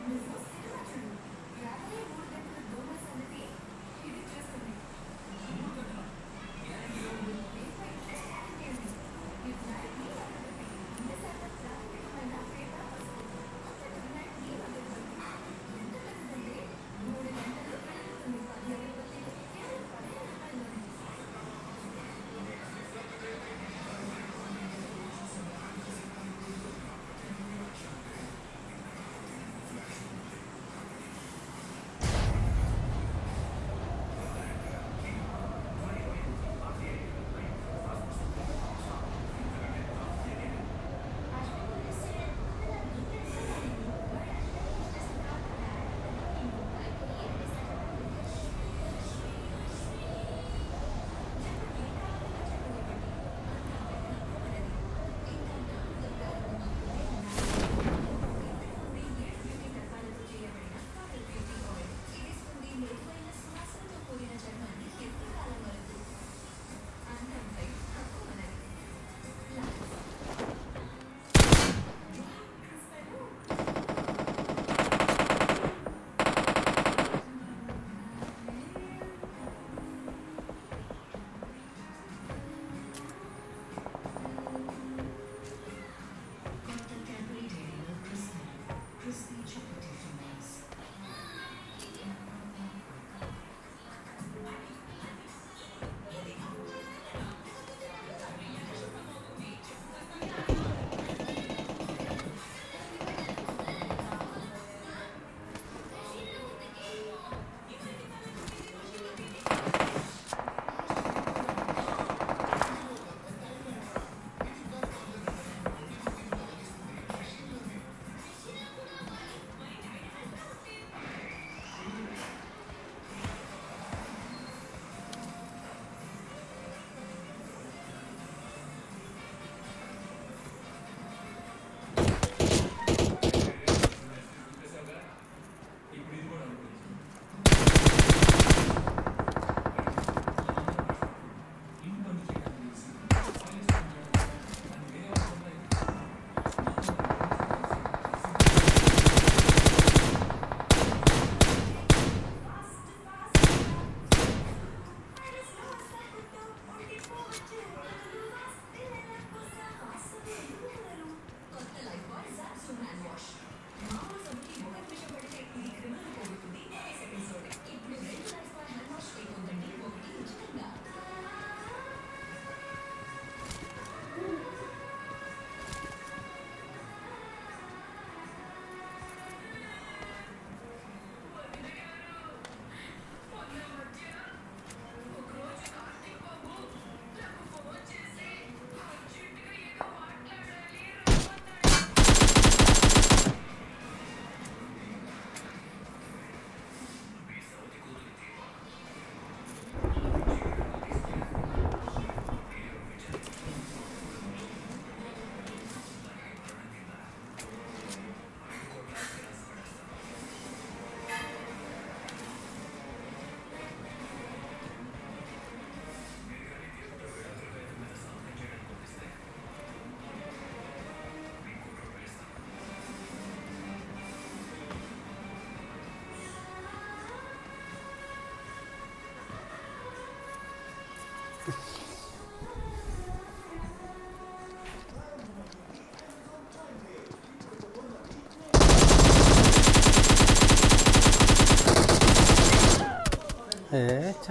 ఏ ఛ.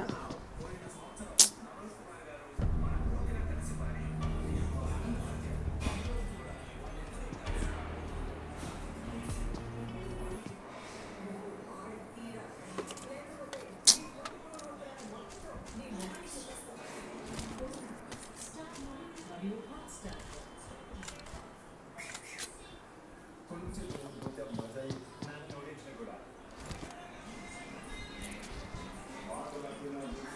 ನಾನು ನೋಡಿದ್ರೆ ಕೂಡ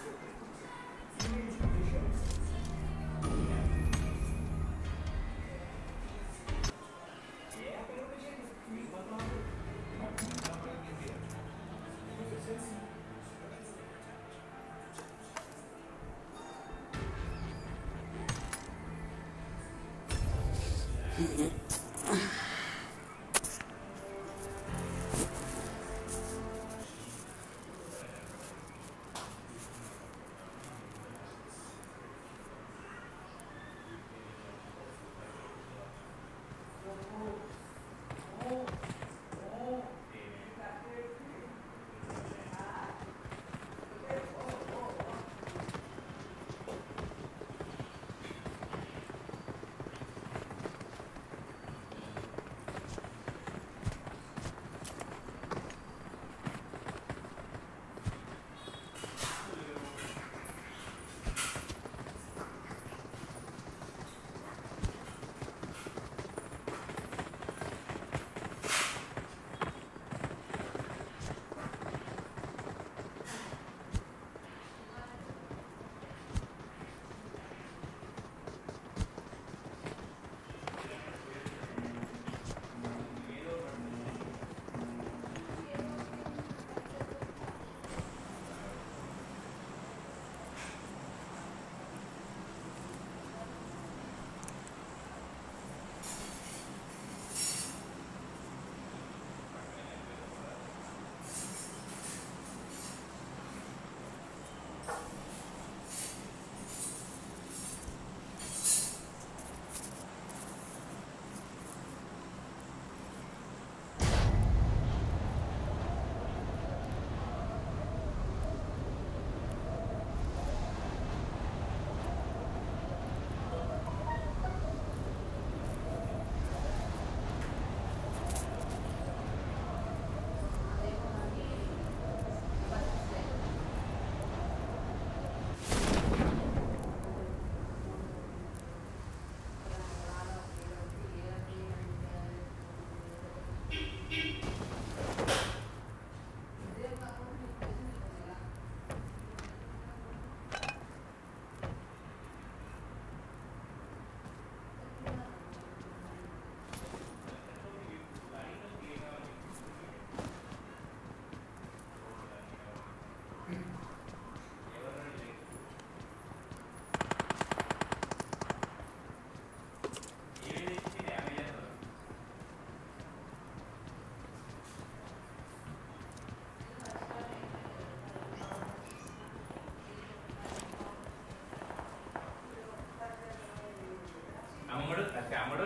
అమ్మడు అమ్మడు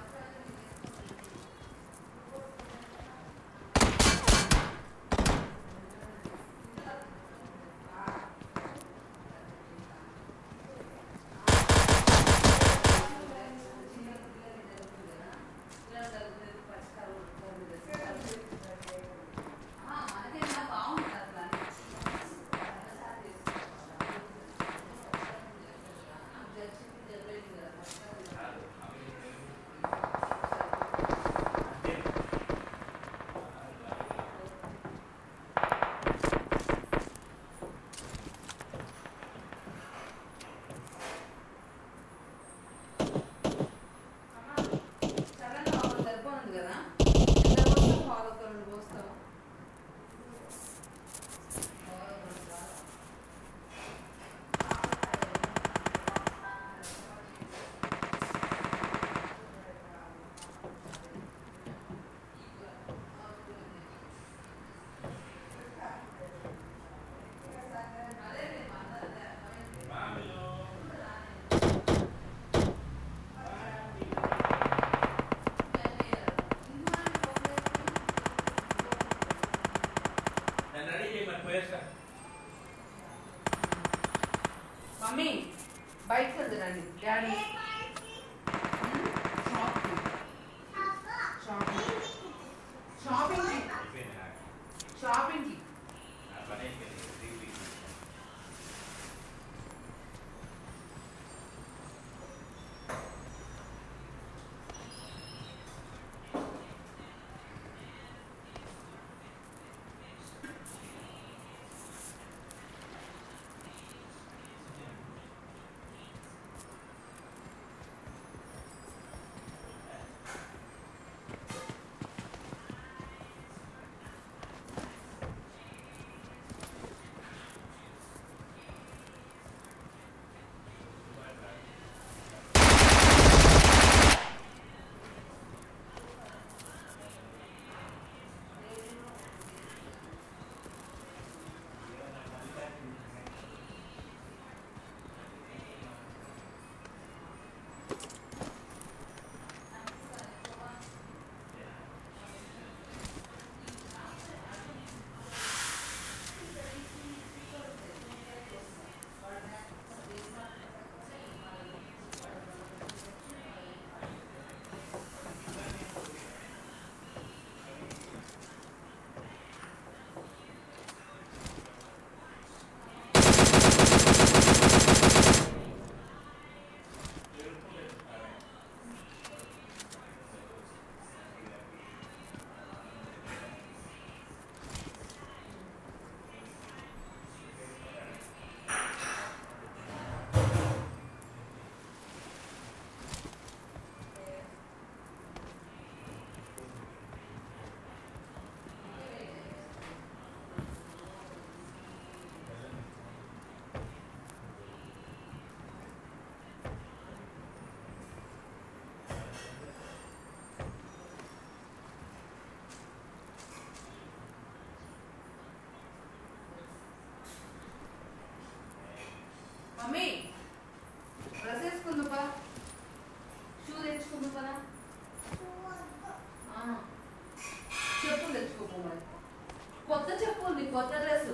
సరిపోనుంది కదా ఎంత పోస్తావు పాలు ఒక రెండు పోస్తావు దాన్ని రెడీ చేయమని పోయేస్తా మమ్మీ బయటకు వెళ్తురండి డాడీ షాపింగ్ షాపింగ్ షాపింగ్ అయిపోయింది నాకు. షాపింగ్కి నా పని అయిపోయింది త్రీ వీక్స్ ఆ కొత్త డ్రెస్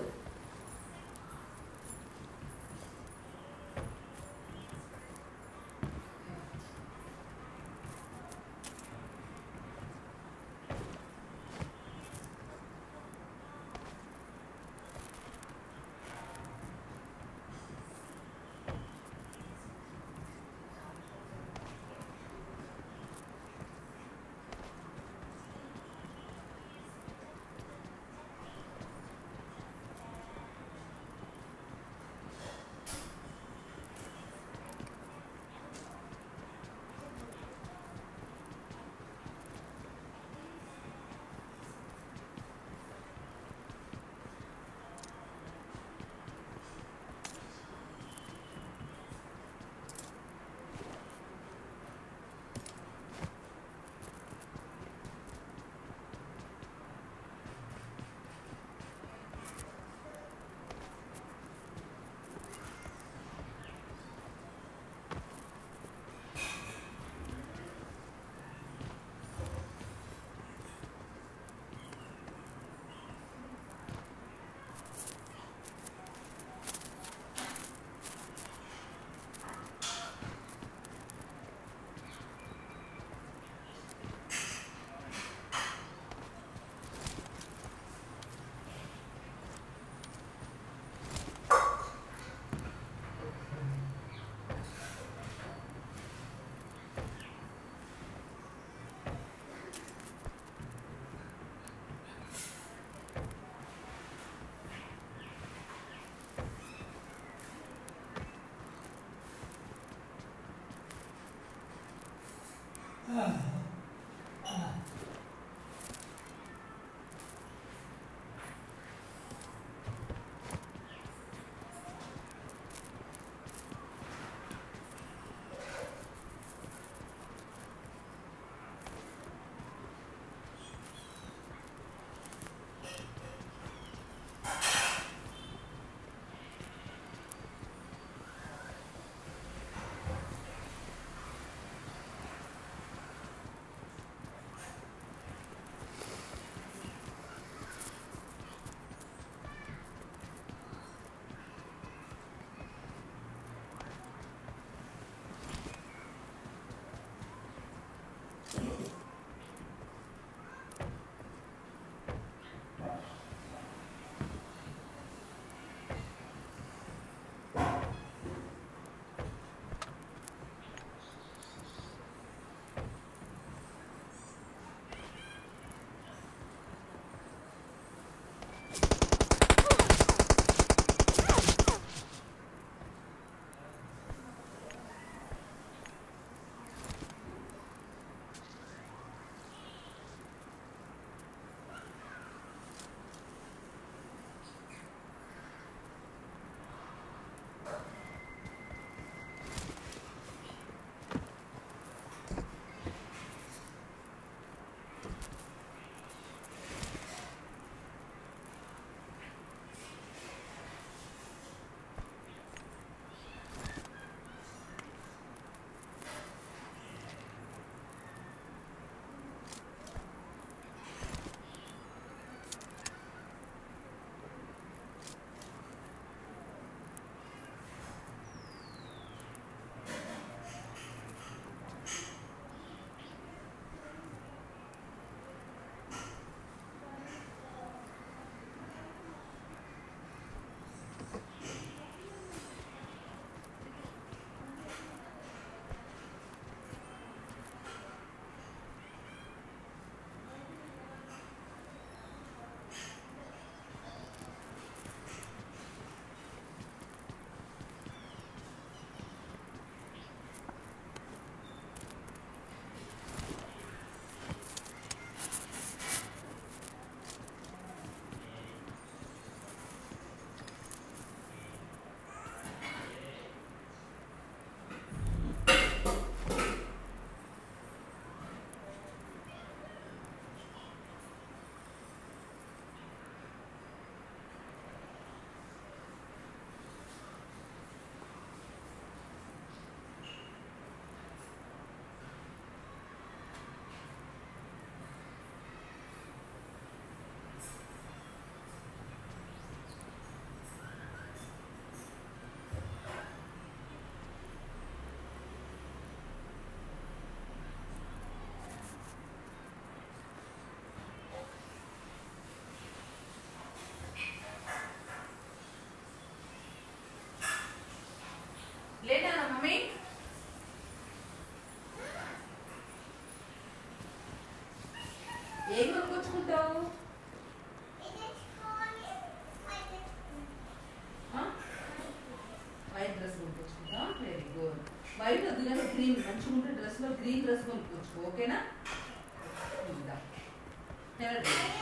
డ్రెస్ లో గ్రీన్ డ్రెస్ కొనుక్కోవచ్చు ఓకేనా ఇందా. ఎవరు?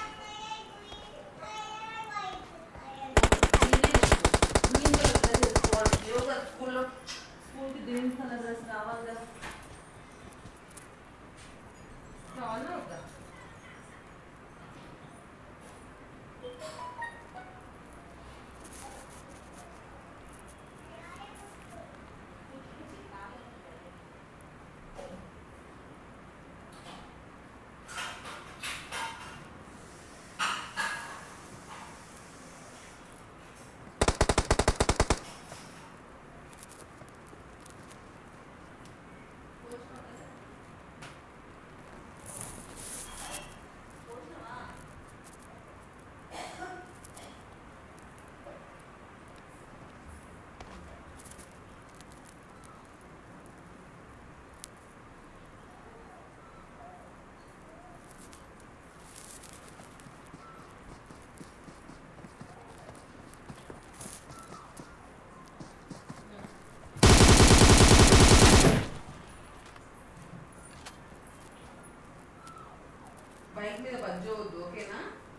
గ్రీన్ కలర్ డ్రెస్ వేసుకోవాలి యోగా స్కూల్లో స్కూల్కి గ్రీన్ కలర్ డ్రెస్ కావాలి కదా కావాలా వద్దా బైక్ మీద బజ్జోవద్దు ఓకేనా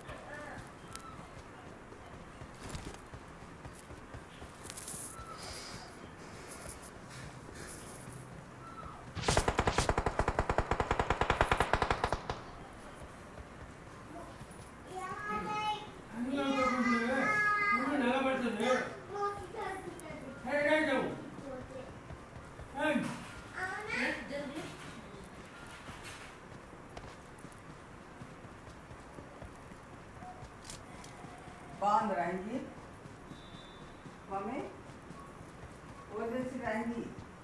బాగుంది రంగి మమ్మీ వదిలేసి రంగి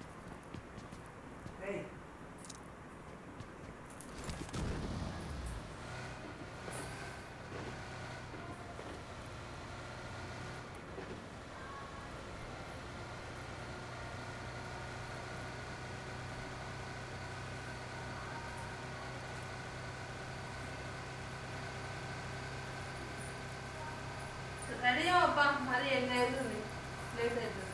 రేయ్ రెడీ అవ్వబ్బా మరి ఎన్ని అవుతుంది లేట్ అవుతుంది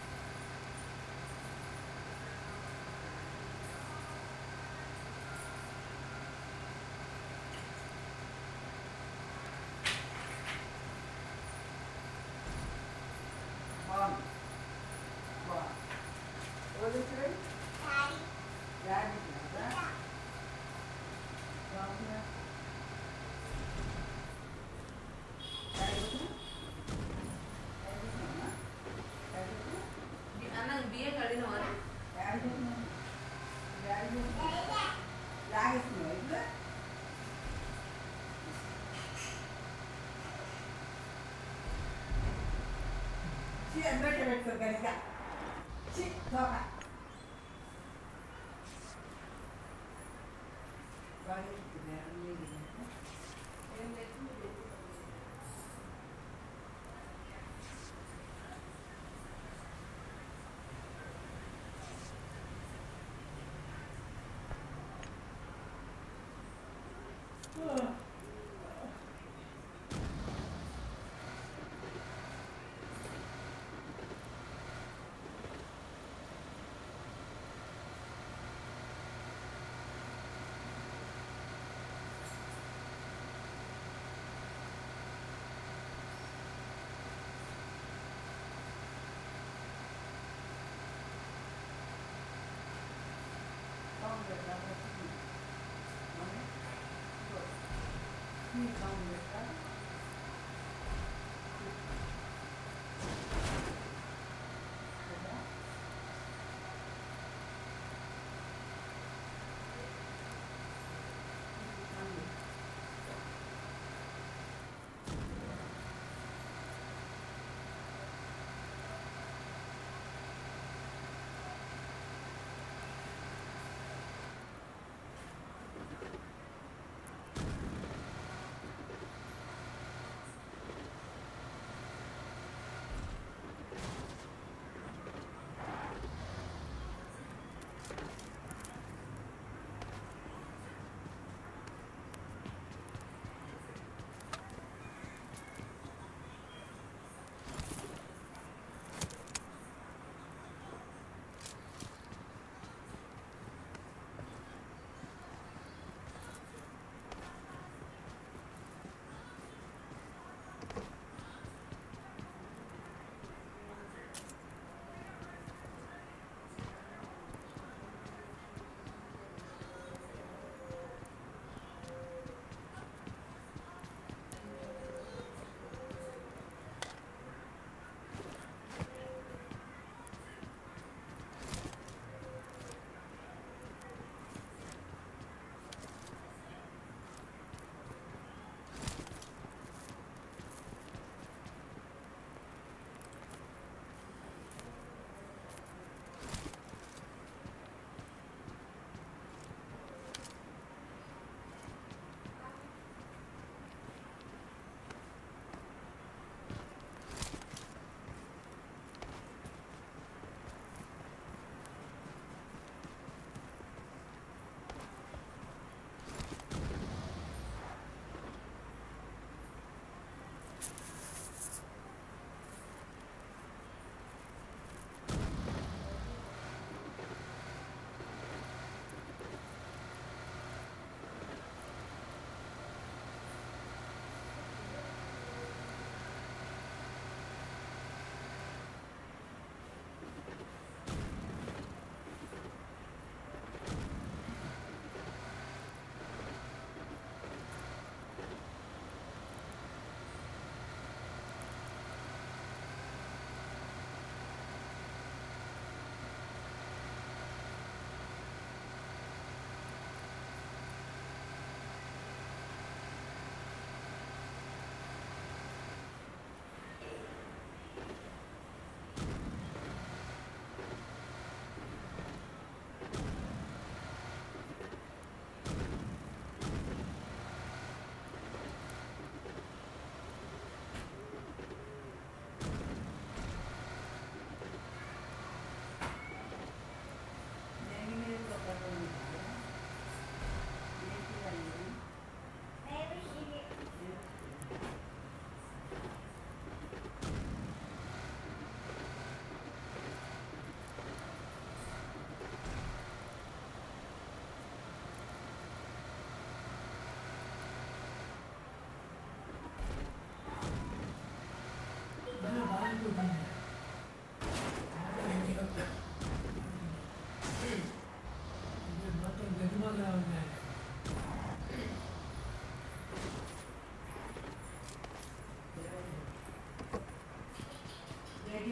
బాగుంది బాగుంది వదిలేసి రండి డాడీ బాగుందా అన్న బియ్యం కడిగిన వారు లాగేస్తున్నావు ఇప్పుడు చీ అందరికీ పెట్టుకో కనుక చీ తోక బాగా చెప్తున్నారు, అన్నీ తిన్నారు. ఏం లేదు బాగుంది కదా, బాగుంది. మమ్మీ, ఇదిగో. నీ బాగుంది కదా? కదా? మమ్మీ.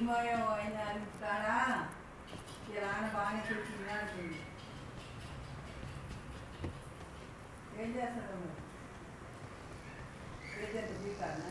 సినిమాయో అయిన కాడా ఈ రాన బాగానే కూర్చుంది అంటుంది ఏం చేస్తాడు మరి ఏదంటే బీకానా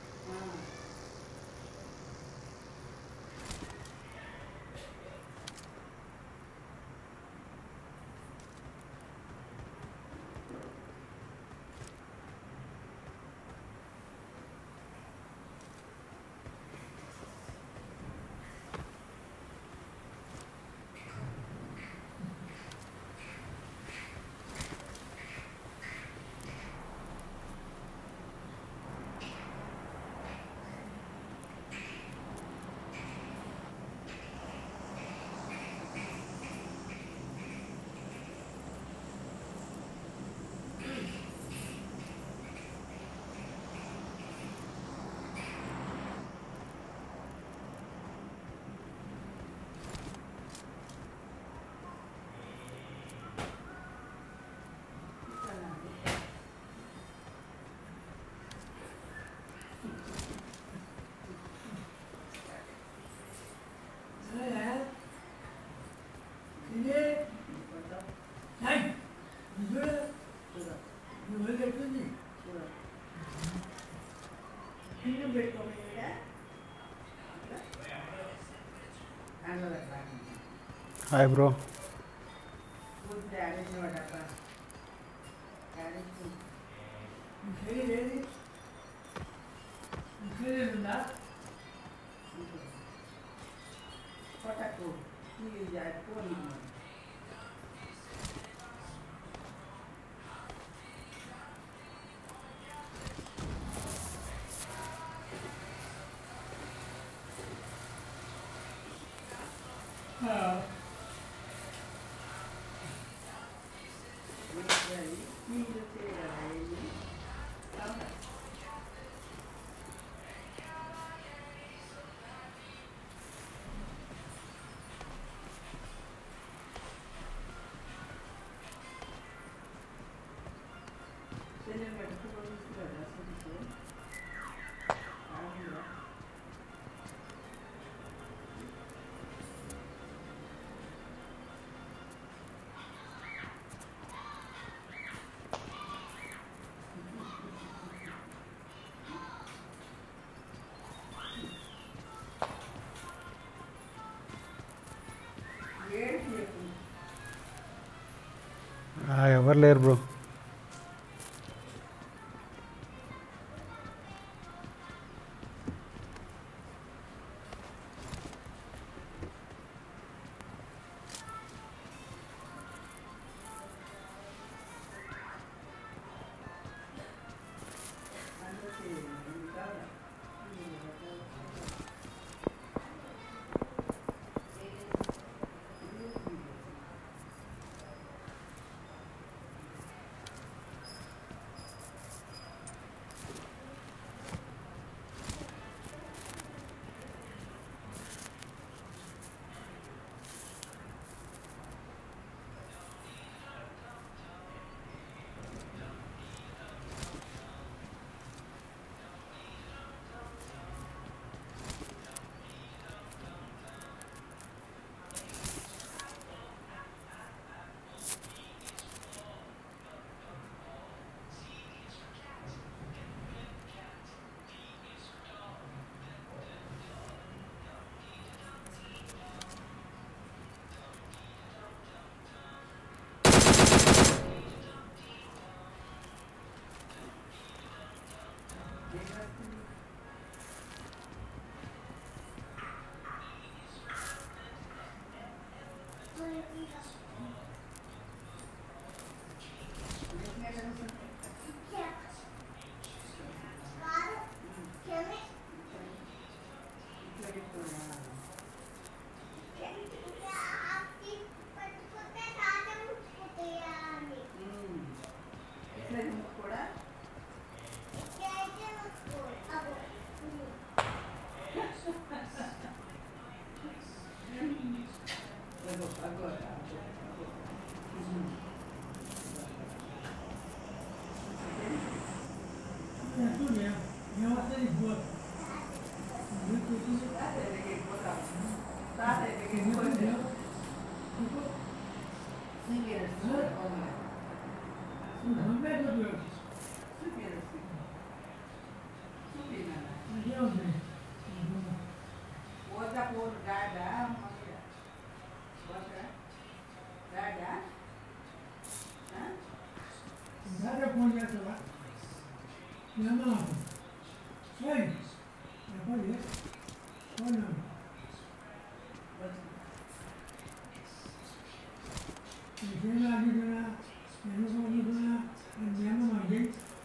hi bro Potato, you are poor. ఆ, ఎవరు లేరు బ్రో కూడా అగో అగో Tudo mesmo. Minha matéria boa. Muito అదే పోతా తాతయ్య దగ్గరికి వచ్చాను. సీనియర్స్ అవునా. సీనియర్స్. చూపినానా? ఓదా పోరు డాడా మమ్మీయా? ఓదా? డాడా? ఆ? ఫోన్ చేస్తావా ఏమో ఏయ్ చెప్పండి ఫోన్ వచ్చి. నీకేం అడుగుతున్నా ఎందుకు అడుగుతున్నా అని ఏమో అండి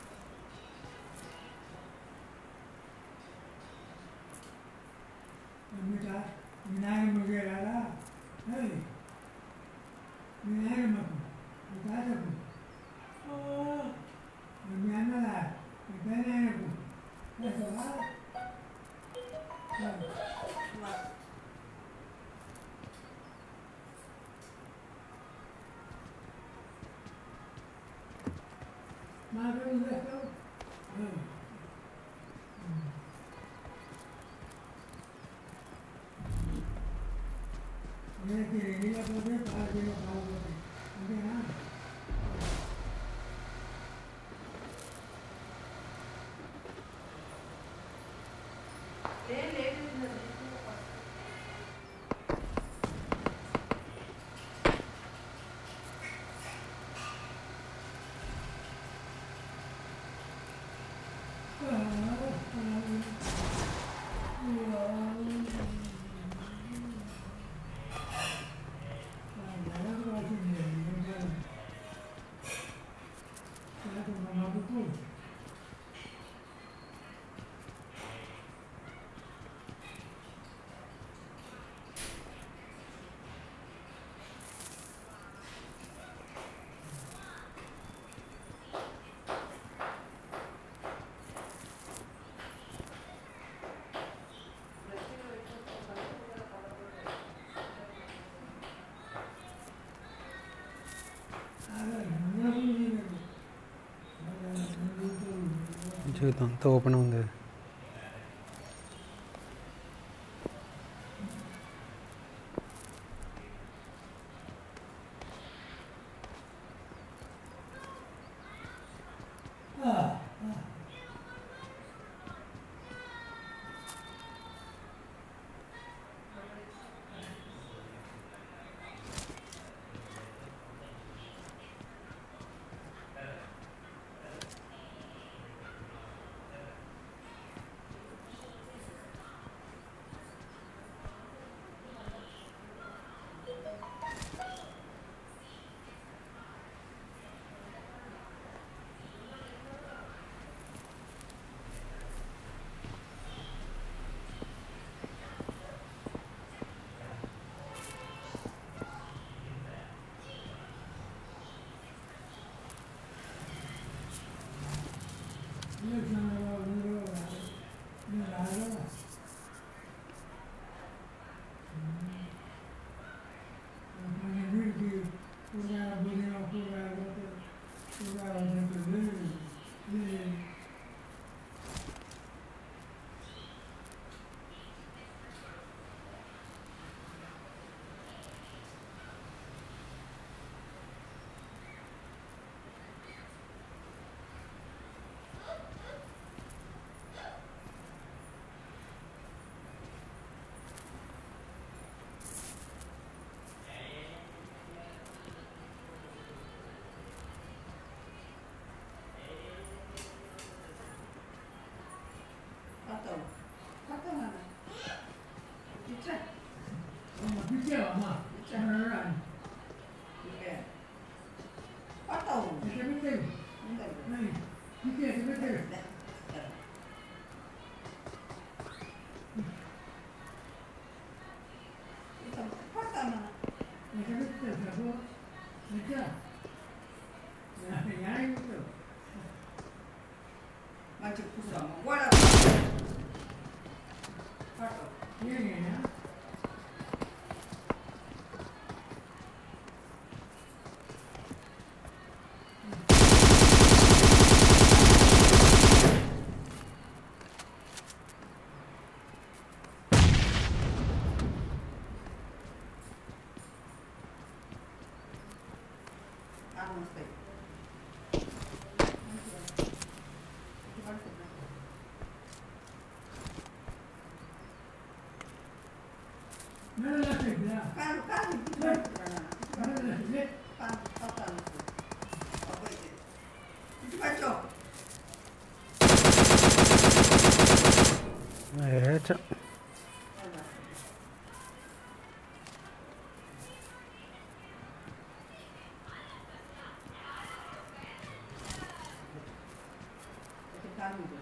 అమ్మిట మీ నాయనమ్మ చేయాలా ఏయ్ మీ నాయనమ్మకు మీ తాతకు మీ అన్నలా మీ పెళ్ళాయనకు చేస్తావా మా మాకేం చేస్తావు నీళ్ళకి నీళ్ళపోతే పాలు పాల్పోతాయి అంతేనా ఏం లేదు జీవితం అంతా ఓపెన్ ఉంది పడతావు. పడతావు నాన్న. ఇచ్చా. పిచ్చావమ్మా ఇకే. పడతావు. ఉండదు. పిచ్చే ఇట్లా పడతావు నాన్న. మంచి కూర్చోమ్మ. గోడ పడతావు. మేడం లెఫ్ట్ ఇద్దా కాదు కాదు ఇటు పట్టుకురా. మేడం లెఫ్ట్ ఇది కాదు, పక్కన పెట్టు. అబ్బాయి ఇది. ఇటు పట్టు. ఏ చ ఇటు కాదు ఇది.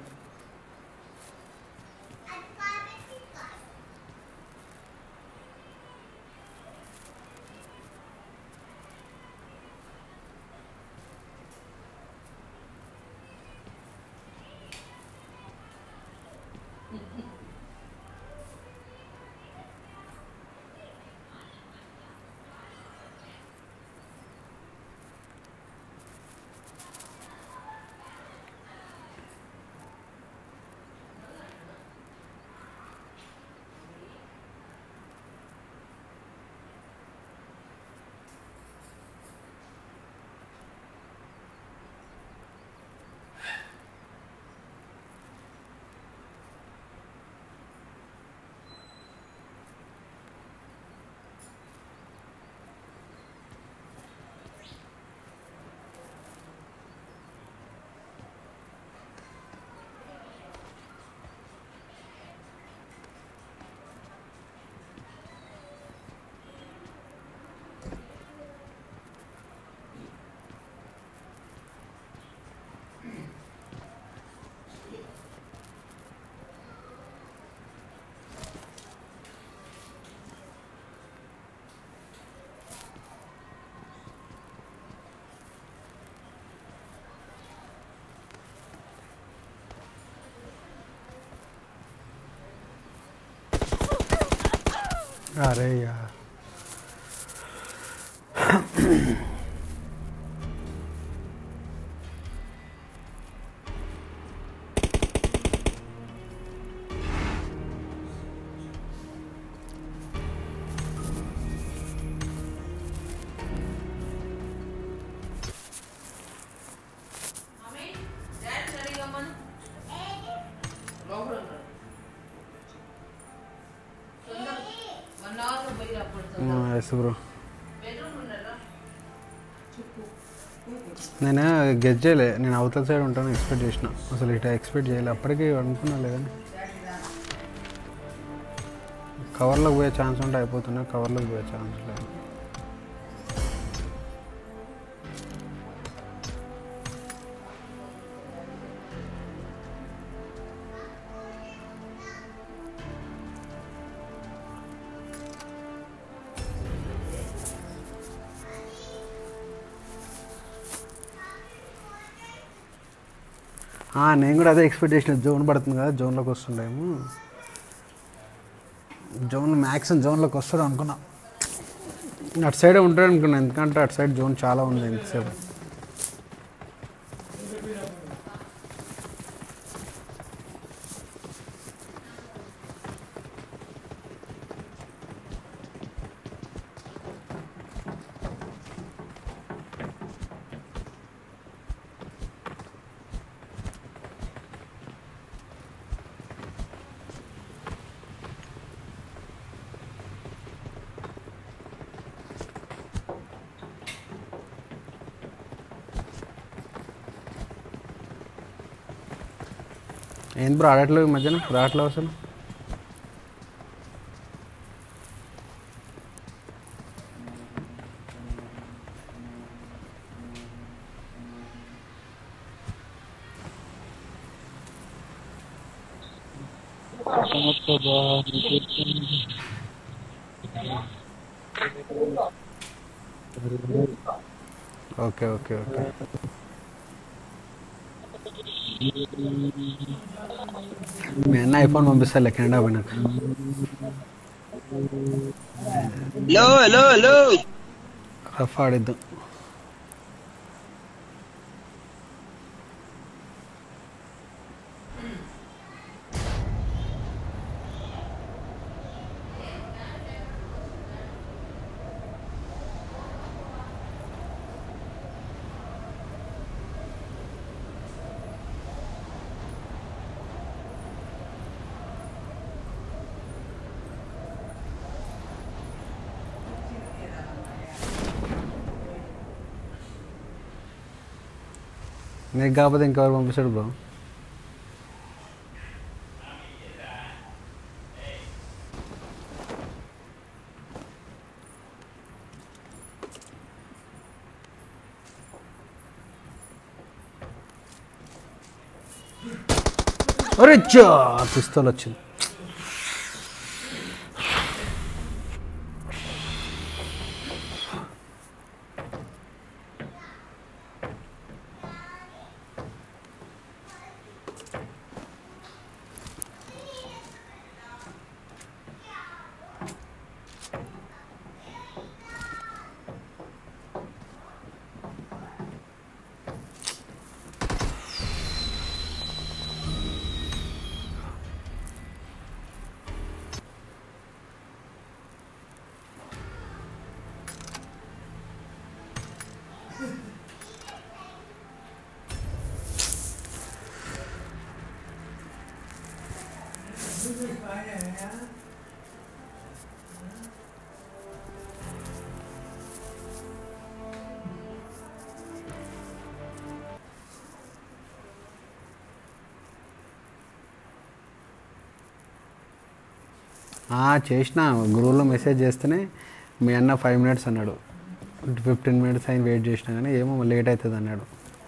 अरे यार మమ్మీ డాడీ సరిగా మన లోపల ఉన్నాడు తొందర వన్ అవర్ పోయి అప్పుడు తొందర ఎస్ బ్రో బెడ్రూమ్ ఉన్నారా నేను గెట్ చేయలే నేను అవతల సైడ్ ఉంటాను ఎక్స్పెక్ట్ చేసిన అసలు ఇట్లా ఎక్స్పెక్ట్ చేయలే అప్పటికి అనుకున్నా లేదని కవర్లోకి పోయే ఛాన్స్ ఉంటే అయిపోతున్నా కవర్లోకి పోయే ఛాన్స్ లేదు ఆ, నేను కూడా అదే ఎక్స్పెక్ట్ చేసిన జోన్ పడుతుంది కదా జోన్లోకి వస్తుండేమో జోన్ మ్యాక్సిమం జోన్లోకి వస్తాడు అనుకున్నా అటు సైడే ఉంటాడు అనుకున్నా ఎందుకంటే అటు సైడ్ జోన్ చాలా ఉంది ఇంతసేపు ఏంది బ్రో ఆడట్లేదు ఈ మధ్యన రావట్లేదు అసలు ఓకే ఓకే ఓకే మీ అన్న ఐఫోన్ పంపిస్తా కెనడా పోయినాక హలో హలో హలో రఫ్ ఆడిద్దాం నీకు కాకపోతే ఇంకెవరు పంపిస్తాడు బ్రో అరే చా పిస్తోల్ వచ్చింది ఆ, చేసిన గురువులో మెసేజ్ చేస్తేనే మీ అన్న ఫైవ్ మినిట్స్ అన్నాడు ఫిఫ్టీన్ మినిట్స్ అయిన వెయిట్ చేసినా కానీ ఏమో లేట్ అవుతుంది అన్నాడు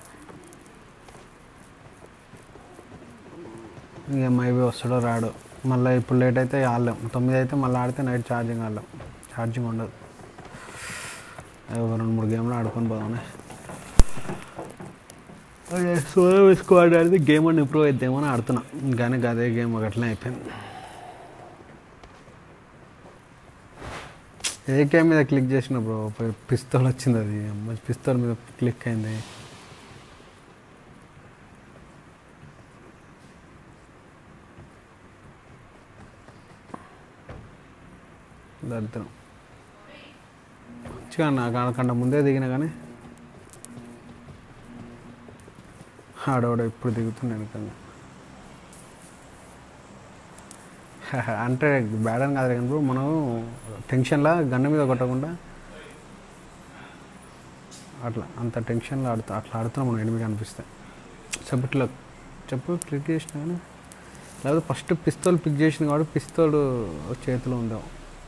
ఇక మైబీ వస్తాడో రాడు మళ్ళీ ఇప్పుడు లేట్ అయితే ఆడలేం తొమ్మిది అయితే మళ్ళీ ఆడితే నైట్ ఛార్జింగ్ ఆడలేం ఛార్జింగ్ ఉండదు ఒక రెండు మూడు గేమ్లు ఆడుకొని పోదామని అదే సోలో స్క్వాడ్ ఆడితే గేమ్ అని ఇంప్రూవ్ అయిద్దేమో అని ఆడుతున్నా కానీ అదే గేమ్ ఒకట్లే అయిపోయింది ఏ గేమ్ మీద క్లిక్ చేసిన బ్రో పిస్తోల్ వచ్చింది అది అమ్మ పిస్తోల్ మీద క్లిక్ అయింది దరిద్రం మంచిగా నాకు ఆడకుండా ముందే దిగిన కానీ ఆడవాడు ఇప్పుడు దిగుతున్నాను వెనకంగా అంటే బ్యాడ్ అని కాదు కానీ బ్రో మనం టెన్షన్లా గన్ను మీద కొట్టకుండా అట్లా అంత టెన్షన్లో ఆడుతా అట్లా ఆడుతున్నాం మనం ఎనిమిది అనిపిస్తే చెప్పట్లో చెప్పు క్లిక్ చేసిన కానీ లేకపోతే ఫస్ట్ పిస్తోల్ పిక్ చేసింది కాబట్టి పిస్తోల్ చేతిలో ఉందాం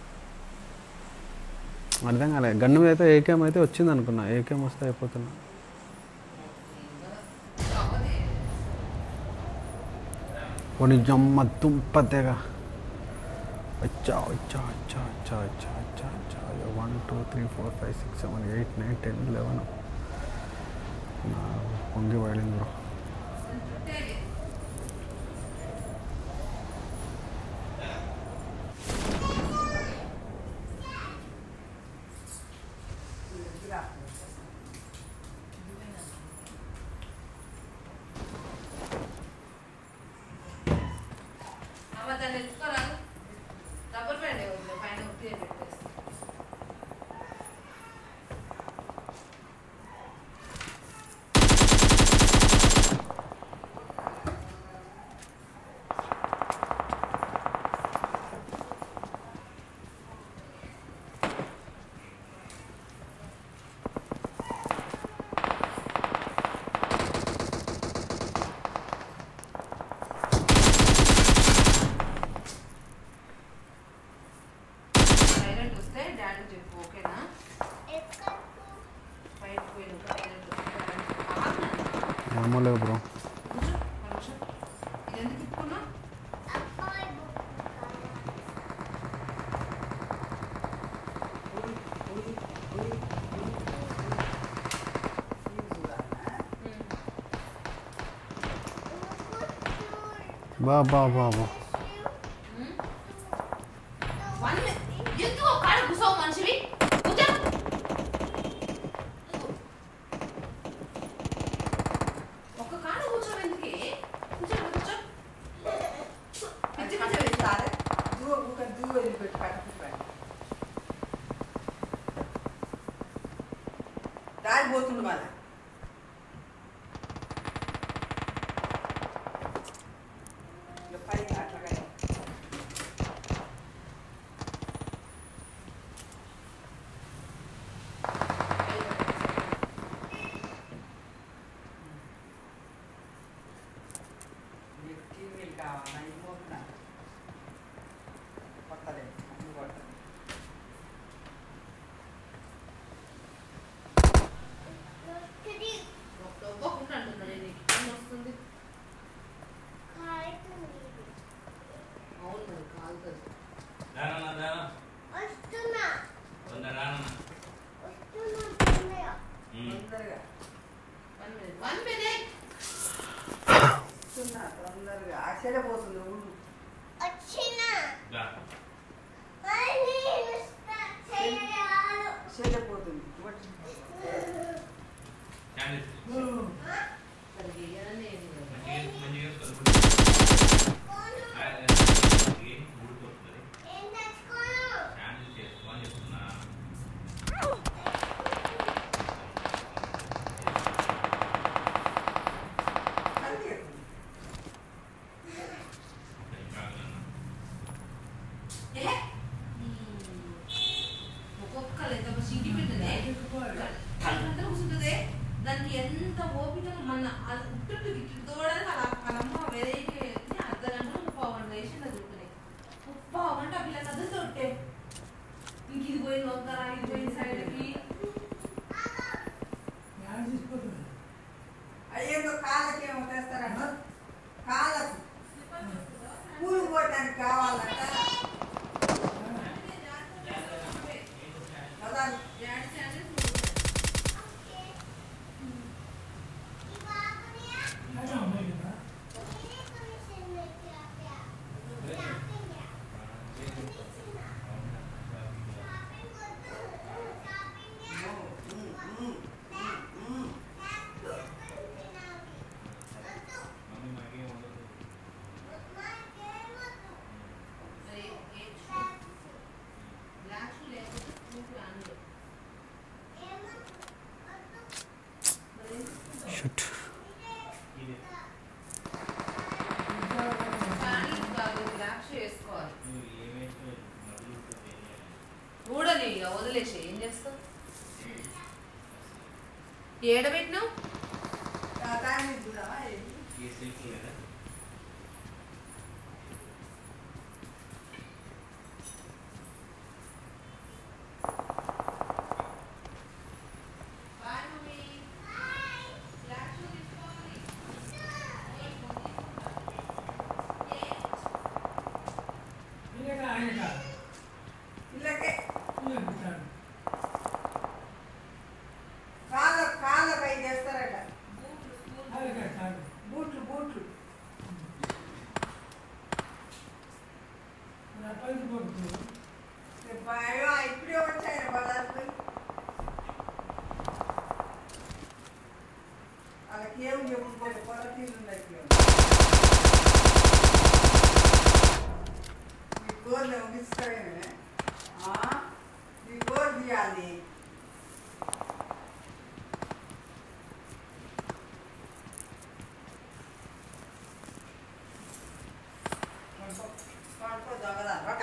అర్థం కాలే గన్ను మీద అయితే ఏకేం అయితే వచ్చింది అనుకున్నా ఏకేం వస్తే అయిపోతున్నా కొన్ని జమ్మ దుంప తెగ అచ్చా అచ్చా అచ్చా అచ్చా అచ్చా అచ్చా అచ్చా one two three four five six seven eight nine ten eleven నా పొంగి పడింది బ్రో అమ్మ దాన్ని ఎత్తుకోరా రబ్బర్ బ్యాండ్ ఇవ్వద్దు పైన ఉత్తి పెట్టేసి సైలెంట్ వస్తే డాడీ చెప్పు ఓకేనా బయటకు పోయిన సైలెంట్ వస్తే మామూలుగా బ్రో ఇది ఎందుకు ఇప్పుకున్నా బా బా బా బా వన్ ఎందుకు కాడ కూసావు మనిషివి కూర్చో ఒక్క కాడ కూర్చోవు ఎందుకే కూర్చో కూర్చో పిచ్చి పిచ్చి వేస్తా సారే దూ ఒక దూ వదిలిపెట్టి పట్టుకుంటాడు దారి పోతుండు మళ్ళా ఇక పై అట్లాగే కావాలా అయిపోతున్నా కొత్తలే అన్ని కొత్తలే ఒక్క ఒక్కకుండా అంటున్నా నేను నీకు ఏం వస్తుంది అవును మరి కాలుతుంది దానన్న దాన వంద దానన్న ఉమ్. తొందరగా వన్ మినిట్ వన్ మినిట్ వస్తున్నా తొందరగా ఆశ్చర్యపోతుంది ఊరు దా. ఆశ్చర్యపోతుంది శాండిల్స్. సరే వేయాలని ఏం లేదు. మంచిగా మంచిగా వేసుకోవాలి. ఆ, ఇది ఊడిపోతుంది. శాండిల్స్ చేసుకో అని చెప్తున్నా. ఇంకా ఆగలన్నా. ఏ? ఒక్కొక్కరు ఎంత సింగి పెట్టదే కళ్ళంతా కూర్చుంటుంది దానికి ఎంత ఓపిక మన ఉట్టు ఇట్లు తోడని వాళ్ళ వాళ్ళమ్మ వెరైటీ అర్ధ గంట ముప్పావు గంట వేసి చదువుతున్నాయి ముప్పావు గంట ఆ పిల్ల కథ తొట్టే ఇంక ఇది పోయింది వంకర ఇది పోయింది సైడ్కి యాడ్ తీసుకుంటుంది అయ్యేదో కాళ్ళకేమో తెస్తారంట కాళ్ళకు పూలు పోయటానికి కావాలంట పదాలు అదే ఉన్నాయి కదా మమ్మీ మాకేం ఉండదు. బ్లాక్ షూ లేకపోతే స్కూల్ రాను షుట్ ఇది కానీ కాదు బ్లాక్ షూ వేసుకోవాలి నువ్వు ఏమేసి మొదలు తెలియాలి ఊడని ఇక వదిలేసి ఏం చేస్తావు ఏడబెట్టినావు దాన్ని చూడవా ఇది? ఈ సిల్క్ లేదా బాయ్ మమ్మీ బ్లాక్ షూ తీసుకోవాలి వీళ్ళకి ఆయన కాదు ఇళ్ళకే వీళ్ళకి పెట్టాడు కాళ్ళ కాళ్ళపై చేస్తారట వాళ్ళకి కాదు బూట్లు బూట్లు మరి అప్పటి పోతుంది అయ్యో ఇప్పుడే వచ్చాయి బజార్ పోయి వాళ్ళకి ఏం చెప్పుకోలేదు కొరతీలు ఉన్నాయి ఈ గోర్లు ముగిస్తావేమే ఈ గోరు తీయాలి పడుకో దొంగదా రొక్క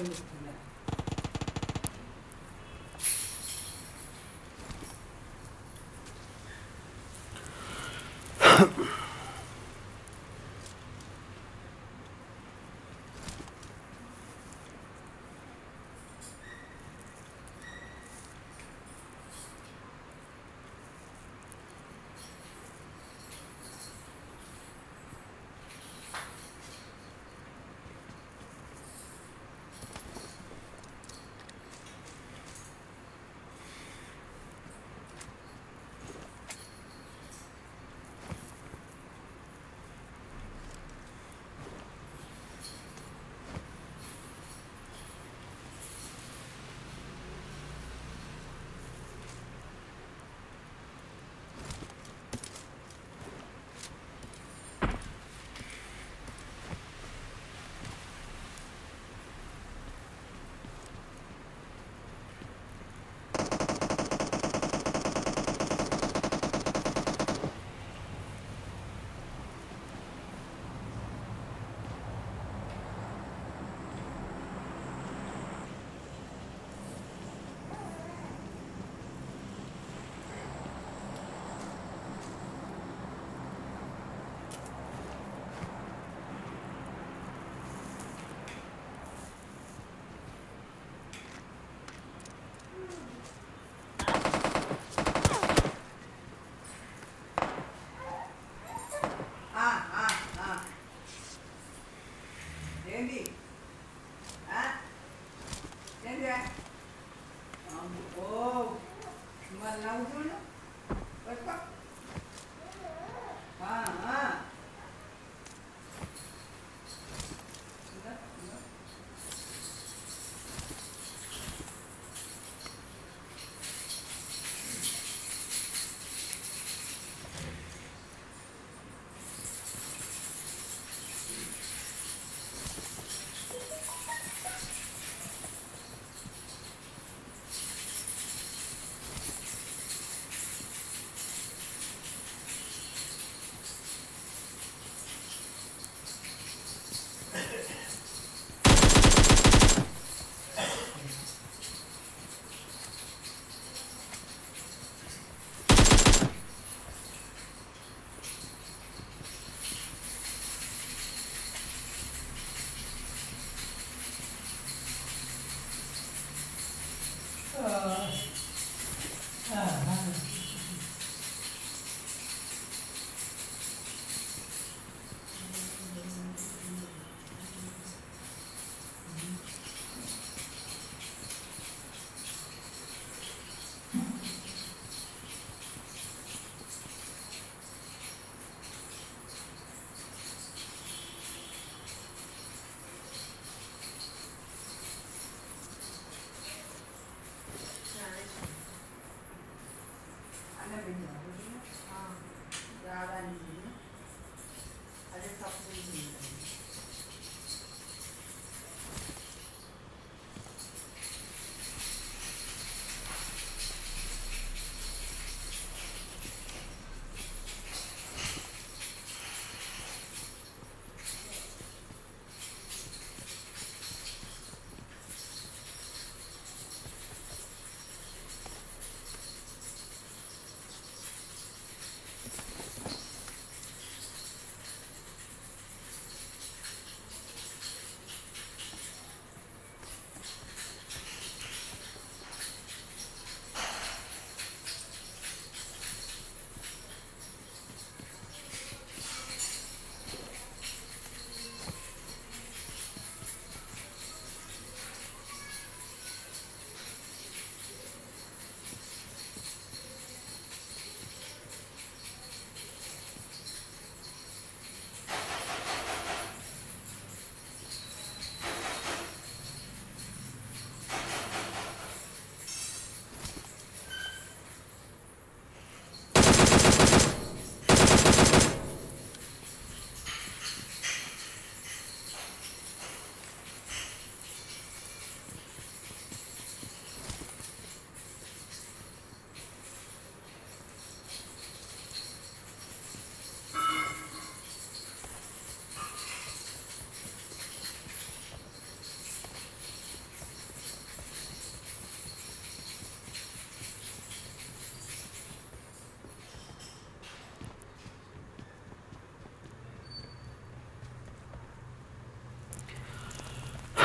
చెప్తున్నా ఆ, ఆ, ఆ. ఏంటి ఆ? ఏంటిరా అమ్మో మరి నవ్వుతుండు పట్టుకో ఆ, ఆ. ఇదో, ఇదో. ఆ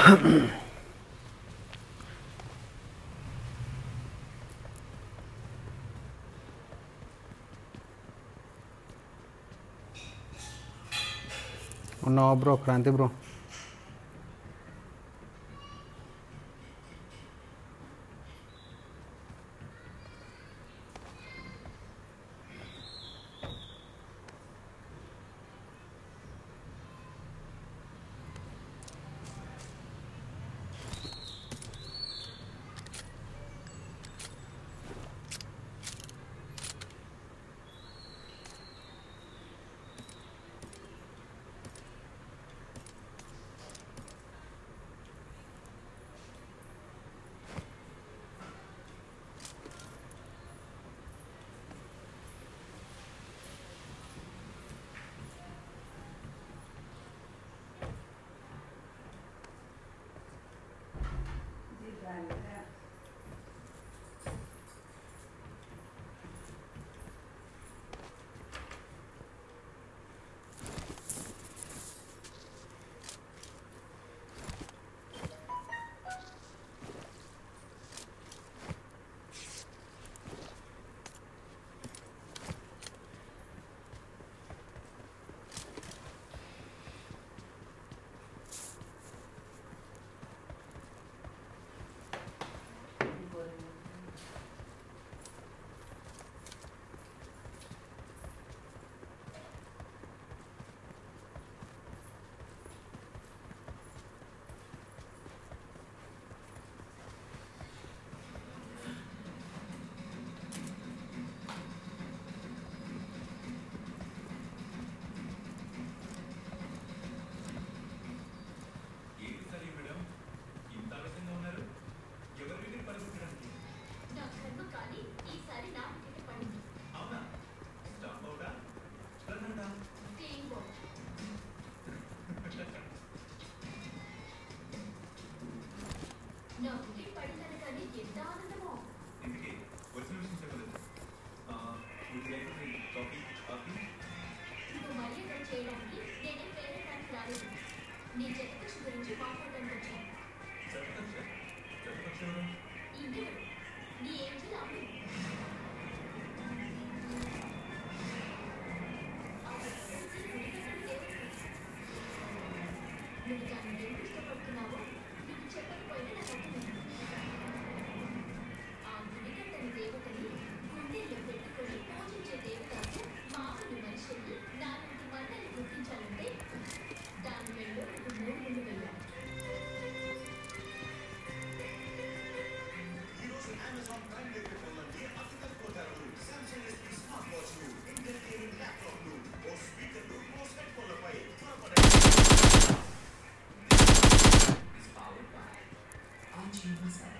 ఉన్నావా బ్రో క్రాంతి బ్రో ఏంటి సరే మేడం ఇంత ఆలస్యంగా ఉన్నారు ఎవరి వికెట్ పరుగుపెట్టడానికి నా కర్మ కానీ ఈసారి నా వికెట్ పడింది అవునా స్టాంప్ అవుటా రన్ అవుటా టీమ్ బాల్ నా వికెట్ పడిందని కానీ ఎంత ఆనందమో ఇందుకే వచ్చిన విషయం చెప్పలేదు వుడ్ లైక్ కాఫీ కాఫీ నువ్వు మర్యాద చేయడానికి నేనే పేరెంటానికి రాలేదు నీ జతకక్ష గురించి మాట్లాడడానికి వచ్చాను చెప్పచ్చు చెప్పచ్చు ఎవరు ఇంకెవరు నీ ఏంజల్ అమ్ము నువ్వు దాన్ని ఎందుకు ఇష్టపడుతున్నావో నీకు చెప్పకపోయినా నాకు అర్థమైంది ఆ గుడిగట్టని దేవతని గుండెల్లో పెట్టుకొని పూజించే దేవతకు మామూలు మనిషిని నాలాంటి మంటని గుర్తించాలంటే దాని మెళ్ళో ఒక మూడు ముళ్ళు వేయాలి ఈరోజు అమెజాన్ ప్రైమ్ డే పెట్రోల్ని అతి తక్కువ ధరలు సామ్సంగ్ ఎస్పీ స్మార్ట్ వాచ్లు ఇంటెల్ గేమింగ్ ల్యాప్టాప్లు ఓ స్పీకర్లు ఓ సెట్ ఫోన్లపై త్వరపడండి is powered by Anji Masala.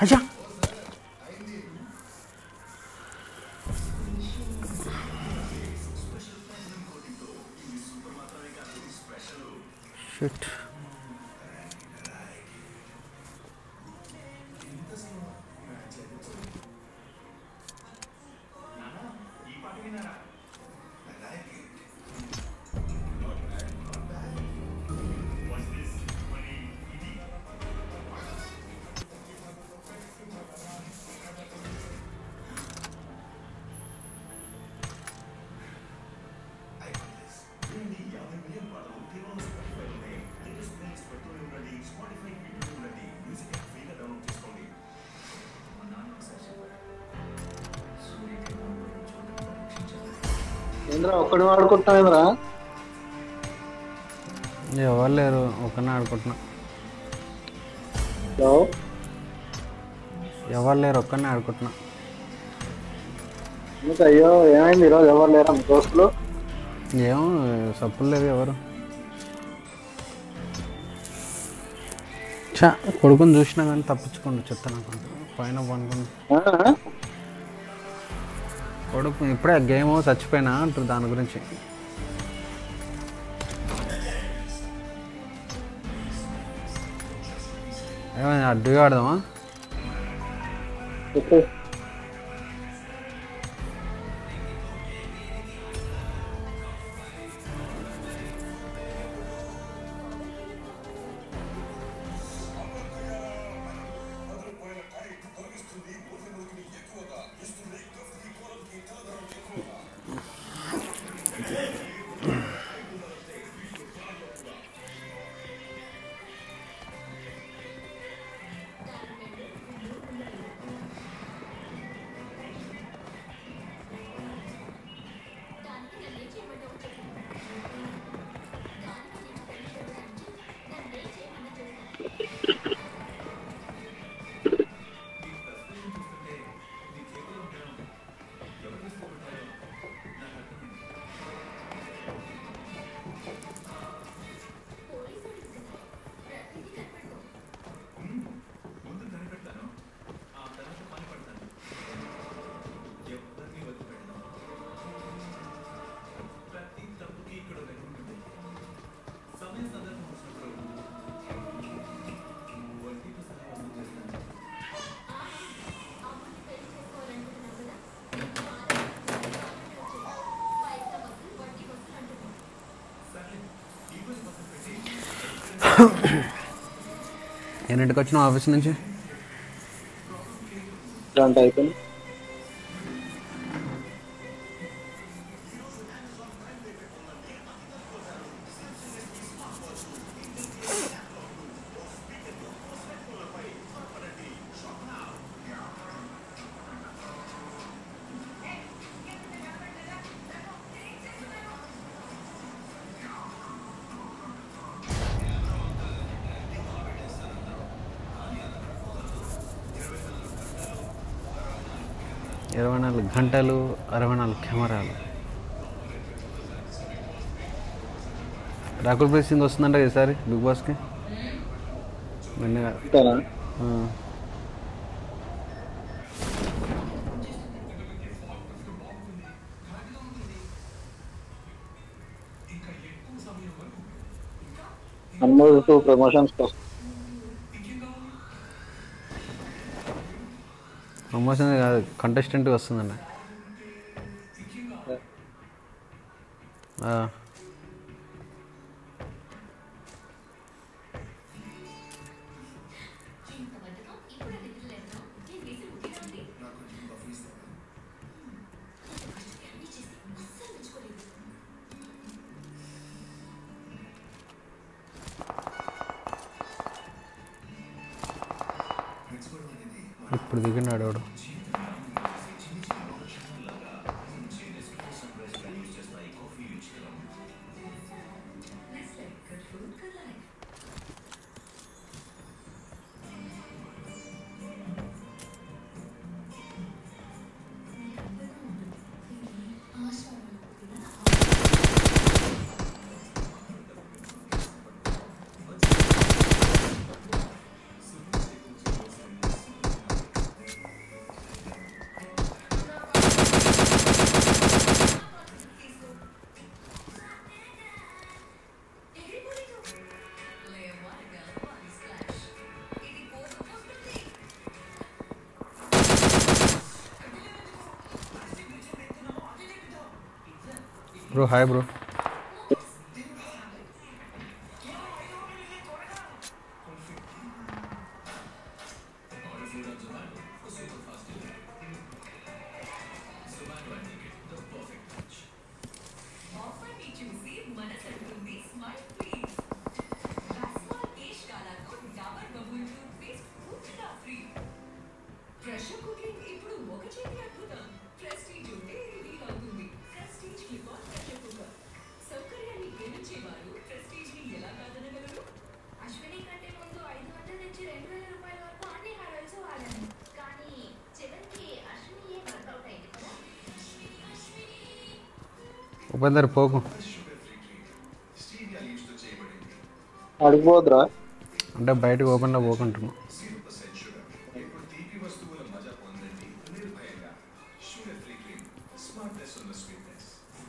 అయ్యా షిట్ ఏంద్రా ఒక్కడి వాడుకుంటున్నావేంద్రా ఎవరు లేరు ఒకనే ఆడుకుంటున్నా హలో ఎవరు లేరు ఒక్కనే ఆడుకుంటున్నా ఎందుకు అయ్యో ఏమైంది ఈరోజు ఎవరు లేరా మీ దోస్తులు ఏమో సప్పులు లేదు ఎవరు చా కొడుకుని చూసినా కానీ తప్పించుకోండి చెత్త నాకు పైన పనుకుని ఆ? కొడుకు ఇప్పుడే గేమ్ చచ్చిపోయినా అంటారు దాని గురించి ఏమైనా అడ్డుగా ఆడదామా చెప్పు. ముందు కనిపెడతాను ఆ తర్వాత పని పడతాను ఎవరిని వదిలిపెట్టను ప్రతి తప్పుకి ఇక్కడ ఒక రూట్ ఉంది సమయ సందర్భం వచ్చినప్పుడు వడ్డీతో సహా వసూలు చేస్తాను సరే ఈ రోజు పక్కన పెట్టి ఎన్నింటికి వచ్చిన ఆఫీస్ నుంచి గంట అయిపోయింది ఇరవై నాలుగు గంటలు అరవై నాలుగు కెమెరాలు రాకుల్ ప్రీత్ సింగ్ వస్తుందంట ఈసారి బిగ్ బాస్కి మెన్నగా అంతేనా ఆ. అన్నోడు టూ ప్రమోషన్స్ కోసం ప్రమోషన్ కాదు కంటెస్టెంట్ వస్తుందండి ఆ. ఇప్పుడు దిగినాడు వాడు బ్రో హాయ్ బ్రో ఆఫర్ని చూసి మనసంటుంది స్మైల్ ప్లీజ్ రస్మాల్ కేష్ కాలాతో డాబర్ బబుల్ టూత్ పేస్ట్ పూర్తిగా ఫ్రీ ప్రెషర్ కుకింగ్ ఇప్పుడు ఒక చేతి అద్భుతం ప్రెస్టీజ్ ఉంటే రివీల్ అవుతుంది Prestige clip on pressure cooker సౌకర్యాన్ని గెలిచేవారు ప్రెస్టీజ్ ని ఎలా కాదనగలరు అశ్విని కంటే ముందు ఐదు వందల నుంచి రెండు వేల రూపాయల వరకు అన్ని హెయిర్ ఆయిల్స్ వాడాను కానీ చివరికి అశ్విని ఏ వర్కౌట్ అయింది కదా ఉపేందర్ పోకు స్టీవియా లీవ్స్ తో చేయబడింది అడిగిపోద్రా అంటే బయటకు ఓపెన్లో పోకుంటున్నాం జీరో పర్సెంట్ షుగర్ ఇప్పుడు తీపి వస్తువుల మజా పొందండి నిర్భయంగా షుగర్ ఫ్రీ క్రీమ్ స్మార్ట్నెస్ ఉన్న స్వీట్నెస్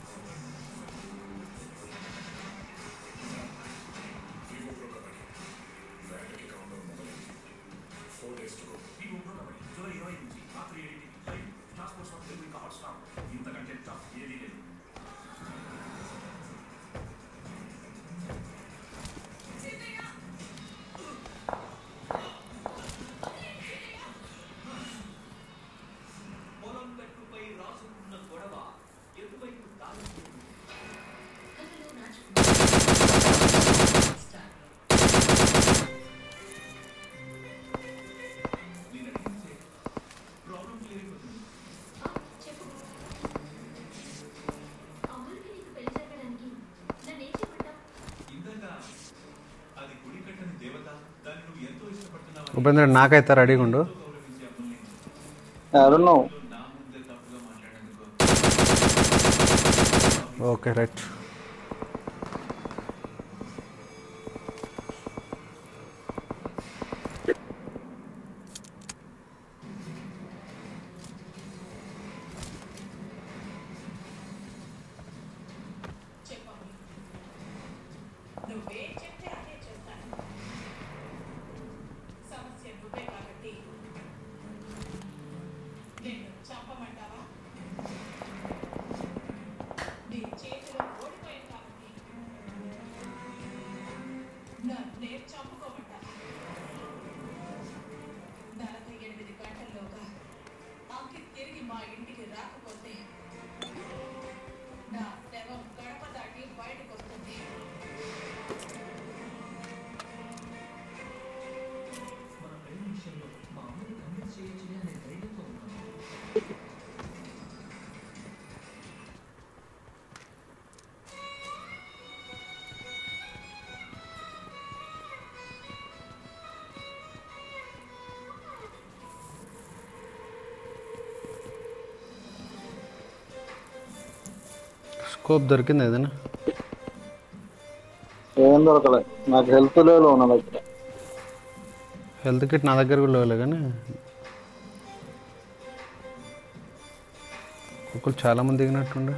పొలం గట్టుపై రాసుకున్న గొడవ ఎటువైపు తాగుతుంది కథలో నాచుకు నేను అడిగితే ప్రాబ్లం క్లియర్ అయిపోతుంది చెప్పు అమలుకి నీకు పెళ్లి జరగడానికి నన్నేం చెప్పంటావు ఇందాక అది గుడి కట్టని దేవత దాన్ని నువ్వు ఎంతో ఇష్టపడుతున్నావు ఉపేంద్ర నాకైతే రెడీగా ఉండు గౌరవించే అమ్మల్ని ఎవరున్నావు నా ముందే తప్పుగా మాట్లాడేందుకు ఓకే రైట్ చెప్పమ్మ నువ్వే చెప్తే అదే చేస్తాను సమస్య నువ్వే కాబట్టి నిన్ను చంపమంటావా నీ చేతిలో ఓడిపోయాను కాబట్టి నన్నే చంపుకోమంటావా నలభై ఎనిమిది గంటల్లోగా అంకిత్ తిరిగి మా ఇంటికి రాకపోతే నా శవం గడప దాటి బయటకు వస్తుంది మన ప్రేమ విషయంలో మా అమ్మని కన్విన్స్ చేయొచ్చులే అనే ధైర్యంతో ఉన్నాను స్కోప్ దొరికింది ఏదైనా ఏం దొరకలే నాకు హెల్త్ లేవు నా దగ్గర హెల్త్ కిట్ నా దగ్గర కూడా లేవులే కానీ కుక్కలు చాలా మంది దిగినట్టుండే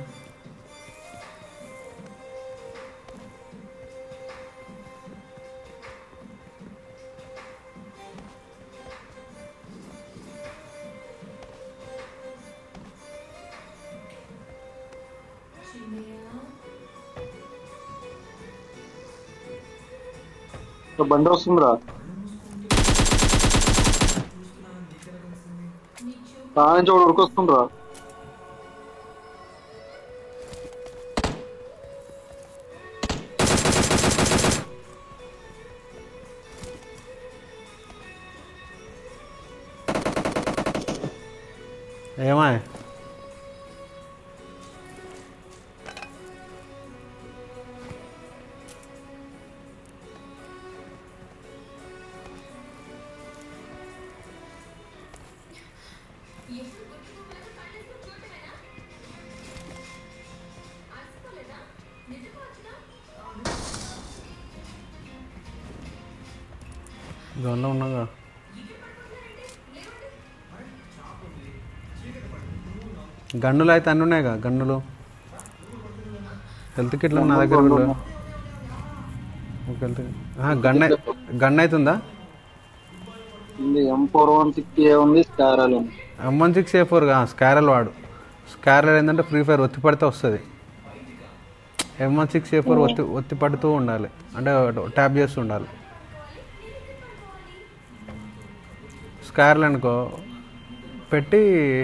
బండి వస్తుందిరా దాని నుంచి ఒకటి ఉరికొస్తుందిరా ఏమా ఎప్పుడు గుర్తుకోవాలని కళ్ళెప్పుడు చూడటమేనా అలసిపోలేదా నిద్రపోవచ్చుగా జోన్లో ఉన్నాగా గన్నులు అయితే అన్నీ ఉన్నాయిగా గన్నులు హెల్త్ కిట్లు నా దగ్గర కూడా లేవు. ఒక హెల్త్ గన్ గన్ అవుతుందా ఉంది M four one six A ఉంది స్కారాల్ ఉంది M one six A four SCAR L వాడు స్కారల్ ఏంటంటే ఫ్రీ ఫైర్ ఒత్తి పడితే వస్తుంది M one six A four ఒత్తి ఒత్తి పడుతూ ఉండాలి అంటే ట్యాప్ చేస్తూ ఉండాలి స్కార్లు అనుకో పెట్టి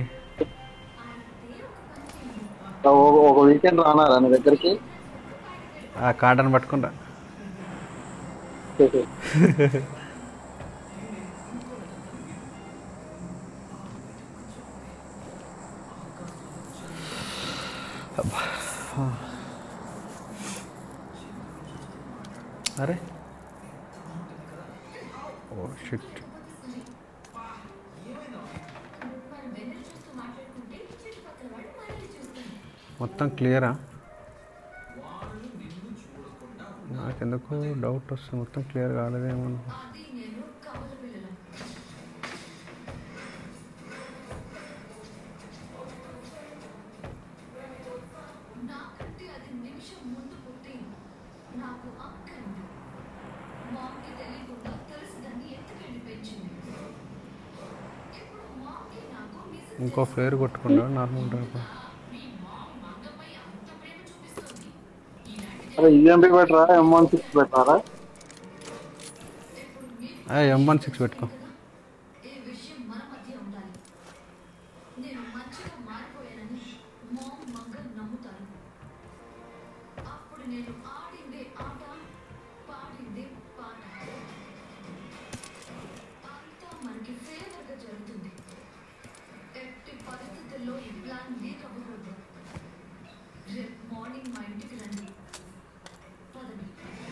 ఒక- ఒక వీకెండ్ రానారా నీ దగ్గరికి ఆ కాటన్ పట్టుకుంటా అబ్బా. అరే ఓ షిట్ మనం వెన్నెల చూస్తూ మాట్లాడుకుంటే చుట్టుపక్కల వాళ్ళు మనల్ని చూస్తారు మొత్తం క్లియరా నాకెందుకు డౌట్ వస్తుంది మొత్తం క్లియర్ కాలేదేమో అది నేను కవల పిల్లలం నాకంటే అది నిమిషం ముందు పుట్టి నాకు అక్క ఉంది మాకి తెలియకుండా తెలిసి దాన్ని ఎత్తుకెళ్ళి పెంచింది ఇప్పుడు మాకి నాకు మిస్ ఇంకో ఫ్లేర్ కొట్టుకుంటా నార్మల్ డ్రైవ్ మీ మా మంగపై అంత ప్రేమ చూపిస్తుంది ఇలాంటి అరే ఈఎంపీ పెట్టరా ఎం వన్ సిక్స్ పెట్టారా ఎం వన్ సిక్స్ పెట్టుకో ఈ విషయం మన మధ్య ఉండాలి నేను మంచిగా మారిపోయానని మామ్ మంగ నమ్ముతాను అప్పుడు నేను ఆడిందే ఆట పాడిందే పాట అంతా మనకి ఫేవర్గా జరుగుతుంది ఎట్టి పరిస్థితుల్లో ఈ ప్లాన్ లీక్ అవ్వకూడదు రేపు మార్నింగ్ మా ఇంటికి రండి పదండి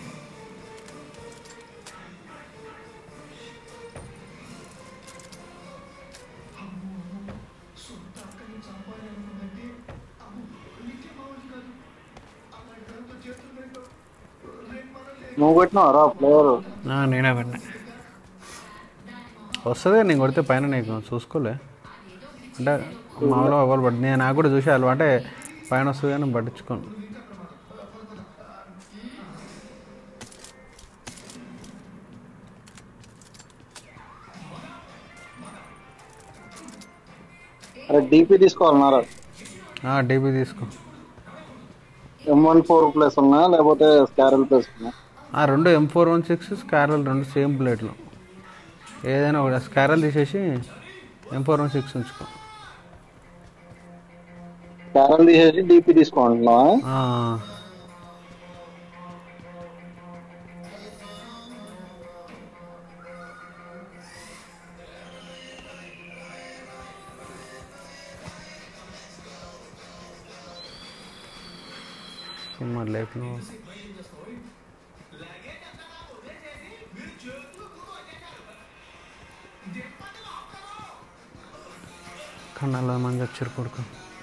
సొంత అక్కని చంపాలనుకుందంటే అమ్ము నీకే మామూలు కాదు అలాంటి దాంతో చేతులు పెట్టు రేపు మనల్ని నువ్వు కొట్టినావరా ప్లేయర్ ఆ, నేనే పెట్టినా వస్తుంది నేను కొడితే పైన నీకు చూసుకోలే అంటే మామూలుగా ఎవరు పడి నేను నాకు కూడా చూసి అలవా అంటే పైన వస్తుంది కానీ పట్టించుకోను అరే డీపీ తీసుకోవాలన్నారా డీపీ తీసుకో ఎం వన్ ఫోర్ ప్లేస్ ఉన్నా లేకపోతే స్కారల్ ప్లేస్ ఉన్నా ఆ, రెండు M four one six SCAR L రెండు సేమ్ ప్లేట్లు ఏదైనా ఒకటి స్కారల్ తీసేసి ఎం ఫోర్ వన్ సిక్స్ ఉంచుకో స్కారల్ తీసేసి డీపీ తీసుకోవాలన్నా ఆ, సుమ్మా లేపను కన్నాల మంది వచ్చారు కొడుకు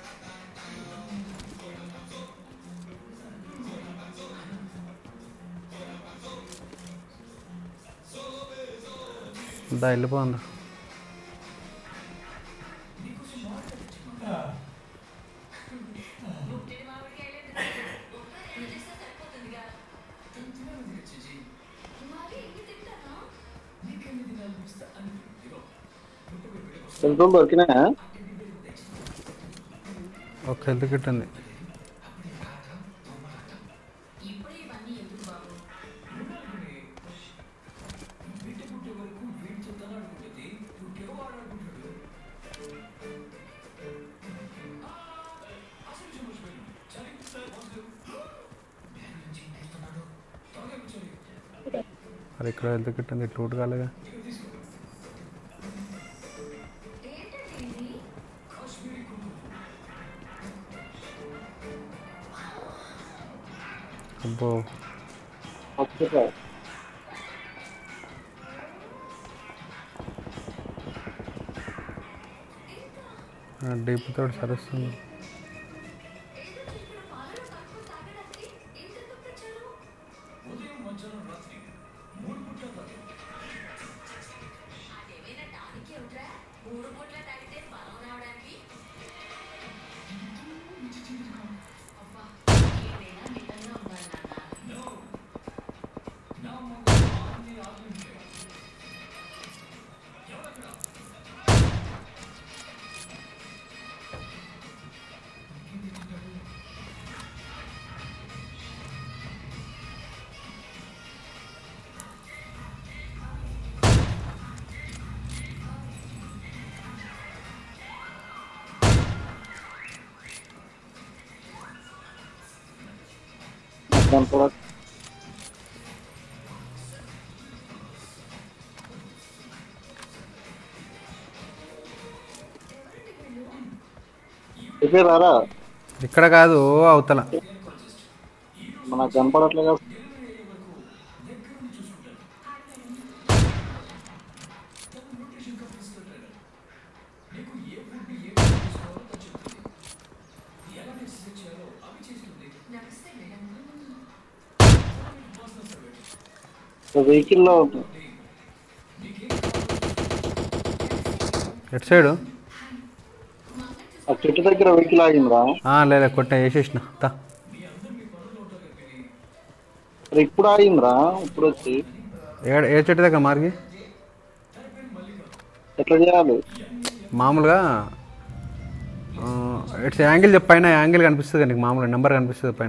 దా వెళ్ళిపోందా మరి ఇంటి తింటానా సెంట్రల్ దొరికినాయా ఒక హెల్త్ కిట్ ఉంది ఇప్పుడే ఇవన్నీ ఎందుకు బాబు బిడ్డ పుట్టే వరకు వీడితో తనాడుకుంటుంది పుట్టేవో ఆడాడుకుంటాడు అసలు విషయం మర్చిపోయాను చలి వద్దు బ్యాగ్ నుంచి తీస్తున్నాడు త్వరగా కూర్చోండి మరి ఇక్కడ హెల్త్ కిట్ ఉంది ఇట్లా ఊట కాలేగా ఏంటండి ఇది కాశ్మీరీ కుంకుమ అబ్బో వచ్చేసా డీప్ తోటి సరుస్తుంది ఏదో చెప్పిన పాలలో కలుపుకొని తాగడానికి ఇంకెందుకు తెచ్చారు ఉదయం మధ్యాహ్నం రాత్రి మూడు పుట్ల తాగు అదేమైనా టానిక్ ఏమిట్రా మూడు పూట్ల తాగితే బలం రావడానికి అబ్బా ఏమైనా మితంగా ఉండాలి నాన్న నో నా మొగ అన్ని ఆగుంటాయి ఎవరక్కడ కనపడ చెప్పారా ఇక్కడ కాదు ఓ అవతల మనకు కనపడట్లేదు కదా వెహికల్లో ఉంటుంది ఎటు సైడు ఆ చెట్టు దగ్గర వెహికల్ ఆగిందిరా ఆ, లేలే కొట్ట వేసేసిన తా మరి ఇప్పుడు ఆగిందిరా ఇప్పుడు వచ్చి ఏ ఏ చెట్టు దగ్గర మార్గి ఎట్లా చేయాలి మామూలుగా ఆ, ఇట్స్ యాంగిల్ చెప్పు పైన యాంగిల్ కనిపిస్తుంది కదా నీకు మామూలుగా నెంబర్ కనిపిస్తుంది పైన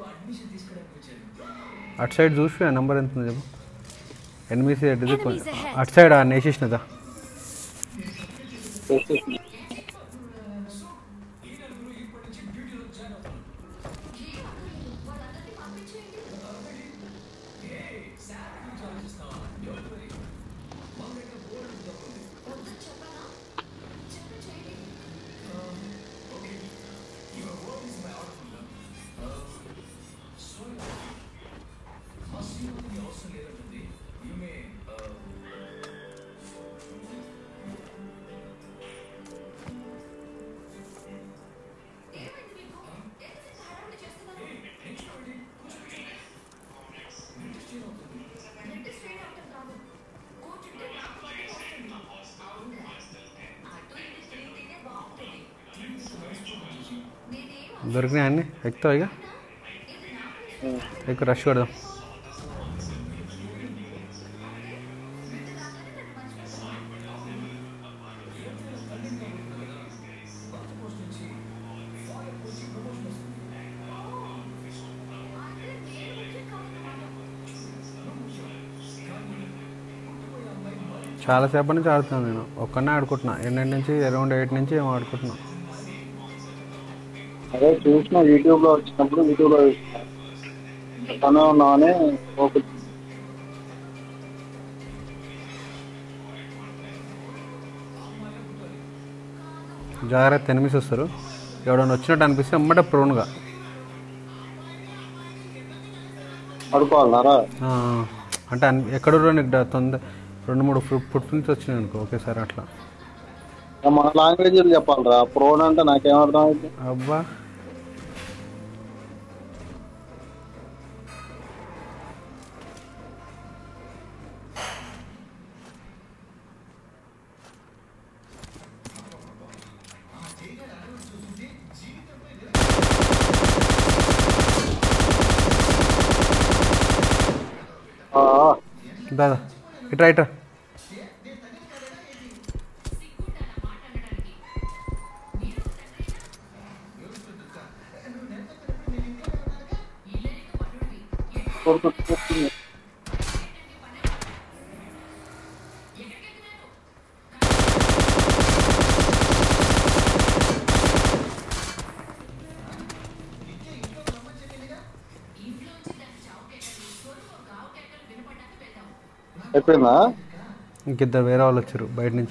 అటు సైడ్ చూసి ఆ నెంబర్ ఎంత ఉందో చెప్పు ఎనిమిది ఎటు అటు సైడ్ ఆ నేసేసినదా దొరికినాయి అన్ని ఎక్కుతావు ఇక ఎక్కువ రష్ కొడదాం చాలాసేపటి నుంచి ఆడుతున్నాను నేను ఒక్కనే ఆడుకుంటున్నా ఎన్నెండు నుంచి అరౌండ్ ఎయిట్ నుంచి ఏమో ఆడుకుంటున్నా అదే చూసిన యూట్యూబ్ లో వచ్చినప్పుడు యూట్యూబ్ లో చూసిన తనే ఉన్నామని ఓపెన్ జాగ్రత్త ఎనిమిస్ వస్తారు ఎవడన్నా వచ్చినట్టు అనిపిస్తే అమ్మట ప్రోన్గా పడుకోవాలరా ఆ, అంటే అన్- ఎక్కడో నీకు డ- తొందర రెండు మూడు ఫుట్ ఫుట్ ప్రింట్స్ వచ్చినాయి అనుకో ఒకేసారి అట్లా మన లాంగ్వేజ్ చెప్పాలరా ప్రోన్ అంటే నాకేం అర్థం అయితే అబ్బా ఆ, దాదా ఇట్రా ఇట్రా కొడుకు కొడుతుంది. అయిపోయిందా ఇంకిద్దరు వేరే వాళ్ళు వచ్చారు బయట నుంచి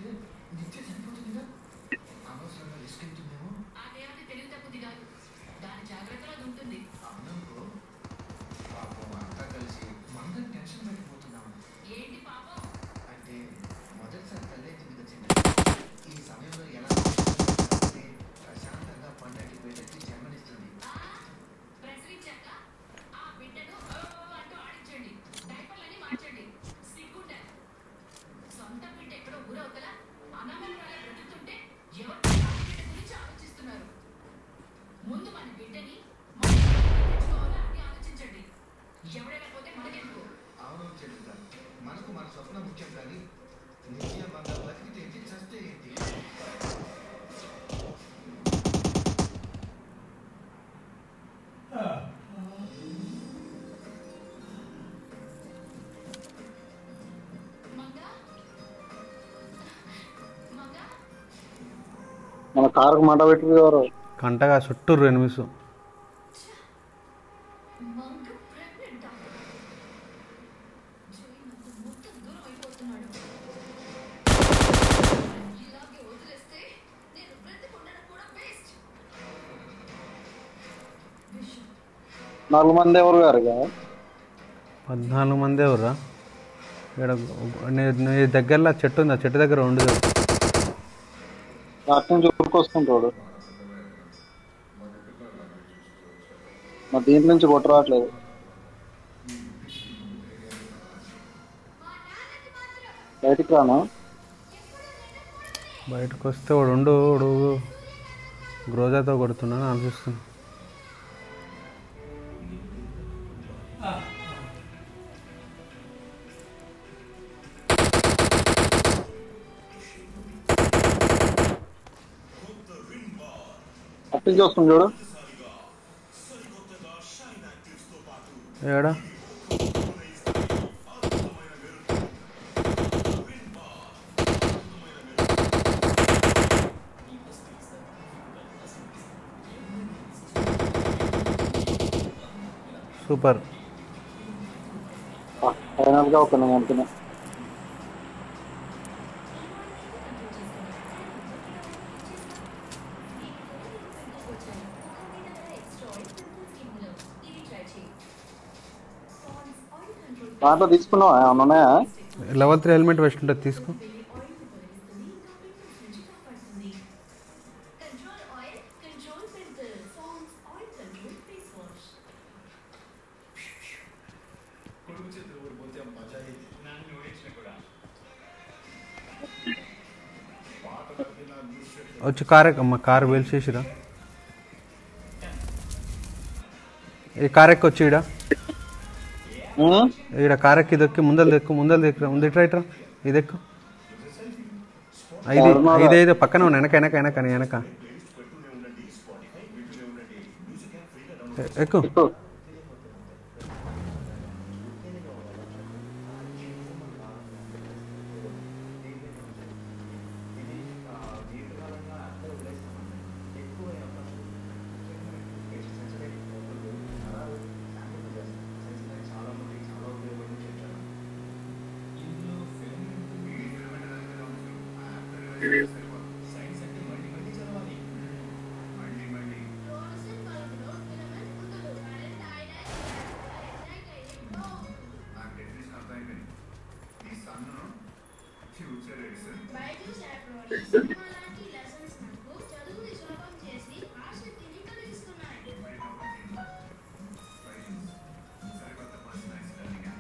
పాపం అంతా కలిసి మందం టెన్షన్ పెట్టిపోతున్నాం అంటే మొదటిసారి తల్లి కిందకి వచ్చింది ఈ సమయంలో ఎలా అంటే ప్రశాంతంగా పండటి బిడ్డకి జన్మనిస్తుంది ప్రసరించాక ఆ బిడ్డను "ఓ" అంటూ ఆడించండి డైపర్లని మార్చండి సిగ్గుండాలి సొంత బిడ్డ ఎక్కడో ఊరవతల అనామకురాల బ్రతుకుతుంటే ఎవరు ఆ బిడ్డ గురించి ఆలోచిస్తున్నారు ముందు మన బిడ్డని మన తెచ్చుకోవాలా అని ఆలోచించండి ఎవడైనా పోతే మనకెందుకు అవును చెల్లిదా మనకు మన స్వప్నం ముఖ్యం కానీ నిశ్చయమంగా బతికితే ఏంటి చస్తే ఏంటి మంగా మంగా మన కారుకు మంట పెట్టింది ఎవరు కంటగా చుట్టూరు ఎనిమిస్ మంగ ప్రెగ్నెంట్ జోయి నాకు మొత్తం దూరం అయిపోతున్నాడు ఇలాగే వదిలేస్తే నేను బ్రతికుండడం కూడా వేస్ట్ విషయం నాలుగు మంది ఎవరు గారు ఇక? పద్నాలుగు మంది ఎవరా ఇక్కడ నీ నీ దగ్గరలో చెట్టు ఉంది ఆ చెట్టు దగ్గర ఉండదు అటు నుంచి ఊరుకొస్తుంటాడు మా దీంట్లో నుంచి కొట్టు రావట్లేదు బయటికి రాను బయటకు వస్తే వాడు ఉండు వాడు గ్రోజాతో కొడుతున్నాను ఆలోచిస్తున్నా అటు నుంచి వస్తుంది చూడు ఏడా సూపర్ ఫైనల్గా ఒక నేను అనుకున్నా దాంట్లో తీసుకున్నావా ఏమన్నా ఉన్నాయా లెవెల్ త్రీ హెల్మెట్ వేస్ట్ ఉంటుంది తీసుకో control oil control pimple forms oil control face wash కొడుకు చేతులు ఊడిపోతే మజా ఇది నన్ను ఓడించిన కూడా పాట తప్పిన దృశ్యం వచ్చి కార్ ఎక్కమ్మా కార్ వేల్చేసిరా ఈ కార్ ఎక్కి వచ్చి ఈడ ఈడ కార్ ఎక్కి దొక్కి ముందలు దెక్కు ముందలు దెక్కు ముందు ఇట్రా ఇట్రా ఇది ఎక్కు ఇది ఇది ఇది పక్కన ఉన్న వెనక వెనక వెనక నీ వెనక ఎ- ఎక్కు సైన్స్ అంటే మళ్ళీ మళ్ళీ చదవాలి మళ్ళీ మళ్ళీ నాకు డెఫినేషన్ అర్థమైపోయింది ఈ సన్ ఫ్యూచర్ ఎడిసన్ సరికొత్త పర్సనైజ్ లెర్నింగ్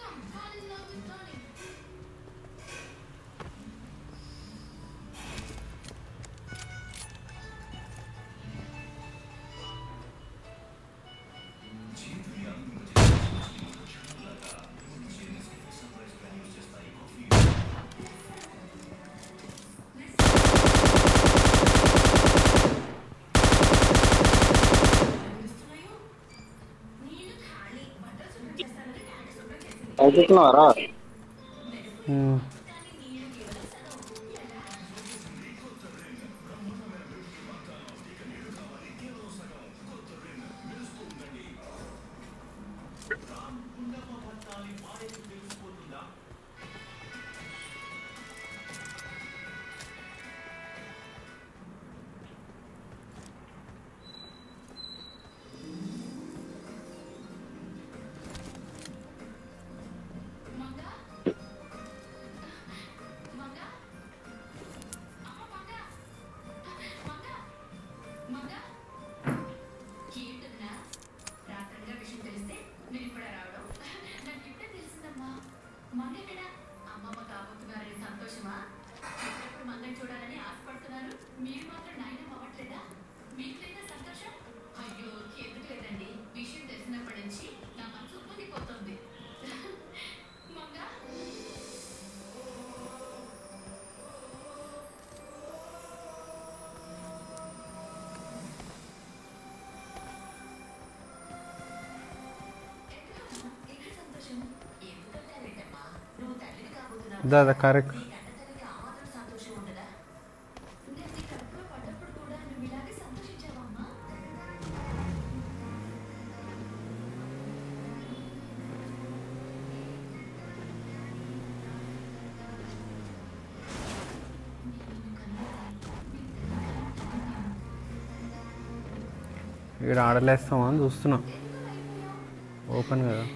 అవుతున్నారా ఉమ్. ఏంటన్నా రాత్రంగా విషయం తెలిస్తే మీరు ఇప్పుడే రావడం నాకు ఇప్పుడే తెలిసిందమ్మా మంగ ఎక్కడ అమ్మమ్మ కాబోతున్నారని సంతోషమా ఎప్పుడు మంగని చూడాలని ఆశపడుతున్నారు మీరు మాత్రం నాయనమ్మ అవ్వట్లేదా మీకు లేదా సంతోషం అయ్యో ఎందుకు లేదండి విషయం తెలిసినప్పటి నుంచి నా మనసు ఉప్పొంగిపోతుంది మంగ ఎక్కడ సంతోషం ఎందుకంటారేంటమ్మా నువ్వు తల్లిని కాబోతున్నావు దా దా కార్ ఎక్కు నీ కన్నతల్లికి ఆ మాత్రం సంతోషం ఉండదా నేను నీ కడుపులో పడ్డప్పుడు కూడా నువ్వు ఇలాగే సంతోషించావమ్మా ఇక్కడ ఆడలేస్తామా అని చూస్తున్నా ఓపెన్ కదా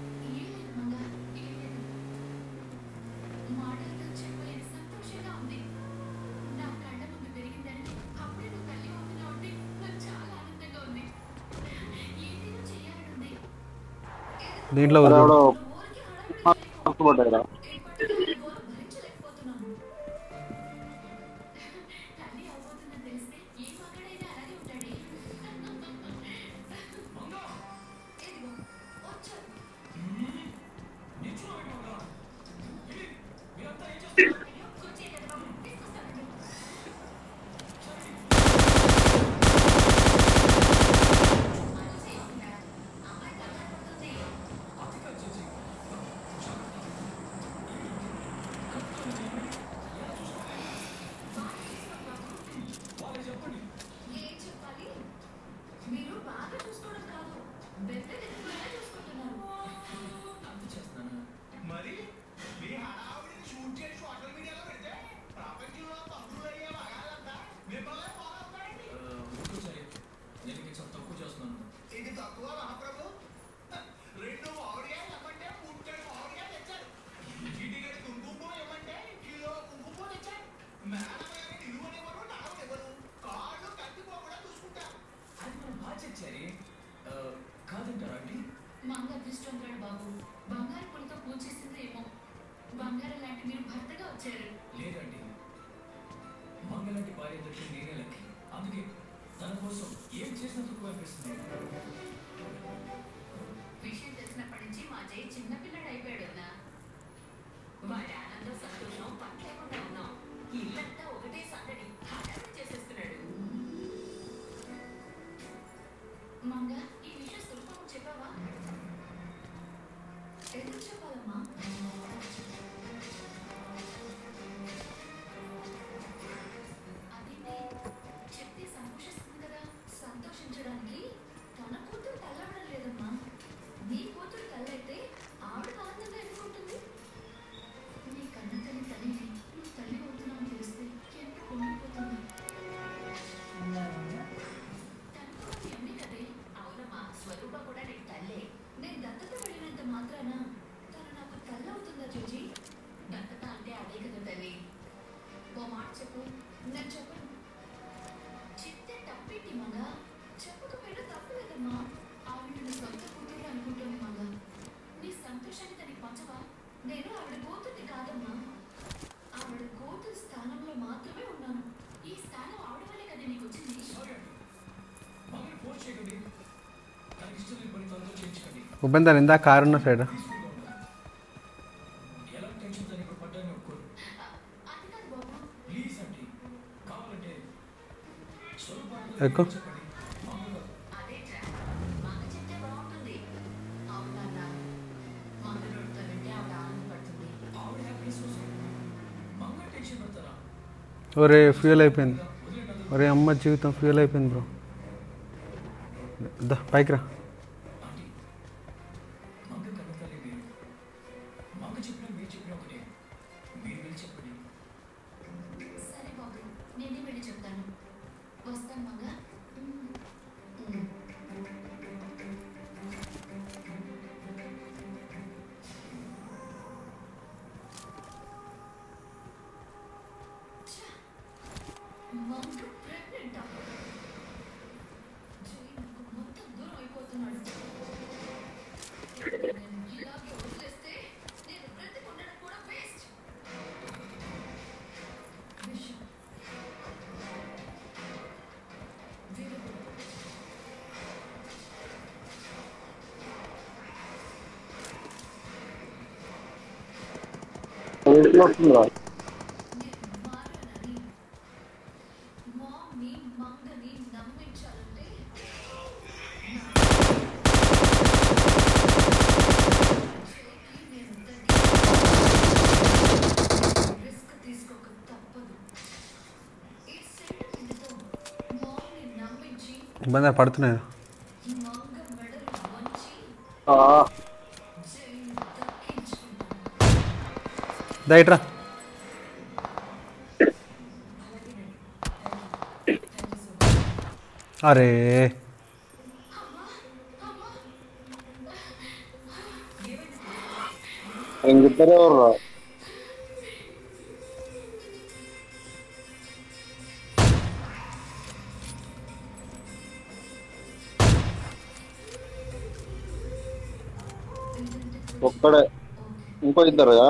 మాటలతో చెప్పలేని సంతోషంగా ఉంది నా కళ్ళ ముందు పెరిగిందని అప్పుడే నువ్వు తల్లి అవుతున్నా ఉంటే నాకు చాలా ఆనందంగా ఉంది ఏదైనా చేయాలని ఉంది దీంట్లో మరి వదిలేడు. ఎవడో పడ్డారా భరించలేకపోతున్నాను తల్లి అవబోతుందని తెలిస్తే ఏ మగాడైనా అలాగే ఉంటాడే ఇదిగో వచ్చారు కుర్చీ ఎక్కడ బాబు తీసుకొస్తానండి అమ్మాయి కంగారు పడుతుంది ఏం చెప్పాలి మీరు బాగా చూసుకోవడం కాదు బెత్త ఎక్కువగా చూసుకుంటున్నారు అంత చేస్తున్నానా మరి మీ హడావుడిని షూట్ చేసి సోషల్ మీడియాలో పెడితే ప్రపంచంలో తమ్ముడు అయ్యే మగాళ్ళంతా మిమ్మల్ని ఫాలో అవుతారండి ఒక్కోసారి నేను ఇంకా చాలా తక్కువ చేస్తున్నాను ఇది తక్కువ మహాప్రభు రెండు మామిడికాయలు ఇవ్వమంటే పుట్టెడు మామిడికాయలు తెచ్చారు చీటిగడి కుంకుమ ఇవ్వమంటే కిలో కుంకుమ తెచ్చారు మేడం గారి నిలువనివ్వరు నడవనివ్వరు కాళ్ళు కత్తిపోకుండా చూసుకుంటారు అది మన బాధ్యత సరే కాదంటారా అండి మంగ అదృష్టవంతురాడు బాబు బంగారు పులితో పూజ చేసిందో ఏమో బంగారం లాంటి మీరు భర్తగా వచ్చారు లేదండి మంగళంటి భార్య దొరికి నేనే లక్కి అందుకే తన కోసం ఏం చేసినా తక్కువ అనిపిస్తుంది విషయం తెలిసినప్పటి నుంచి మా జై చిన్నపిల్లడు అయిపోయాడు అన్నా వాడి ఆనందం సంతోషం పట్లేకుండా ఉన్నాం ఇల్లంతా ఒకటే సందడి హడావిడి చేసేస్తున్నాడు మంగ ఈ విషయం సులభం చెప్పావా ఎందుకు చెప్పాలమ్మా అదేంటి చెప్తే సంతోషిస్తుంది కదా సంతోషించడానికి తన కూతురు తల్లవడం లేదమ్మా నీ కూతురు తల్లైతే ఆవిడ ఆనందంగా ఎదుర్కొంటుంది నీ కన్న తల్లి తల్లిని నువ్వు తల్లి అవుతున్నావు తెలిస్తే ఎంత పొంగిపోతుంది తను కూడా మీ అమ్మే కదే అవునమ్మా స్వరూప కూడా నీకు తల్లే నేను దత్తత వెళ్ళినంత మాత్రాన తను నాకు తల్లి అవుతుందా జోజీ దత్తత అంటే అదే కదా తల్లి ఓ మాట చెప్పు నేను చెప్పను చెప్తే తప్పేంటి మగ చెప్పకపోయినా తప్పలేదమ్మా ఆవిడ నీ సొంత కూతురు అనుకుంటుంది మగ నీ సంతోషాన్ని తనకి పంచవా నేను ఆవిడ కూతుర్ని కాదమ్మా ఆవిడ కూతురు స్థానంలో మాత్రమే ఉన్నాను ఈ స్థానం ఆవిడ వల్లే కదా నీకు వచ్చింది సారీ అండి మంగళ ఫోర్స్ చేయకండి తనకి ఇష్టం లేని పని తనతో చేయించకండి ఉపేందర్ ఇందా కారు ఉన్న సైడ్ పీస్ఫుల్గా ఉండాలి ఎలా టెన్షన్ తను ఇప్పుడు పడ్డాన్ని ఒప్పుకోరు అది కాదు బాబు ప్లీజ్ అండి కావాలంటే స్వరూపాన్ని ఎక్కు. చెప్పండి మంగళ అదే మంగ చెప్తే బాగుంటుంది అవునన్నా మంగళూరుతో వింటే ఆవిడ ఆనందపడుతుంది ఆవిడ హ్యాపీనెస్ కోసం మంగళ టెన్షన్ పడతారా ఒరే ఫ్యూల్ అయిపోయింది వదిలేండి అందరూ. ఒరే అమ్మ జీవితం ఫ్యూల్ అయిపోయింది బ్రో దా పైకి రా ఆంటీ మంగ కన్న తల్లి మీరు మంగ చెప్పినా మీరు చెప్పినా ఒకటే మీరు వెళ్ళి చెప్పండి సరే బాబు నేనే వెళ్ళి చెప్తాను వస్తాను మంగ మంగ ప్రెగ్నెంట్ జై నాకు మొత్తం దూరం అయిపోతున్నాడు నేను ఇలాగే వదిలేస్తే నేను బ్రతికి ఉండడం కూడా వేస్ట్ విషయం వీరుడు ఇంట్లో వస్తుందిరా నేను మారానని మామ్ని మంగని నమ్మించాలంటే చేతికి నేను రిస్క్ తీసుకోక తప్పదు ఈ సెంటిమెంట్తో మామ్ని నమ్మించి ఇబ్బంది పడుతున్నాయి మంగ మెడలు వంచి ఆ, జైలు దక్కించుకుంటాను దా ఇట్రా అరే ఇంకిద్దరే ఎవర్రా ఒక్కడే ఇంకో ఇద్దరుగా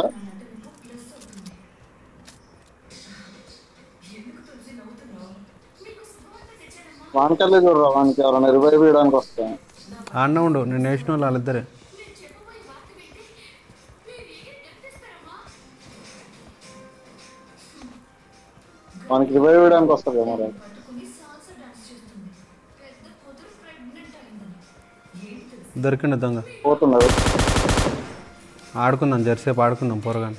వానికల్లే చూడరా వానికి ఎవరైనా రివైవ్ చేయడానికి వస్తాయి ఆడనే ఉండు నేను వేసిన వాళ్ళు వాళ్ళిద్దరే వానికి రివైవ్ చేయడానికి వస్తుంది మరి దొరికిండు దొంగ పోతున్నది ఆడుకుందాం జెర్సేపు ఆడుకుందాం పొరగాని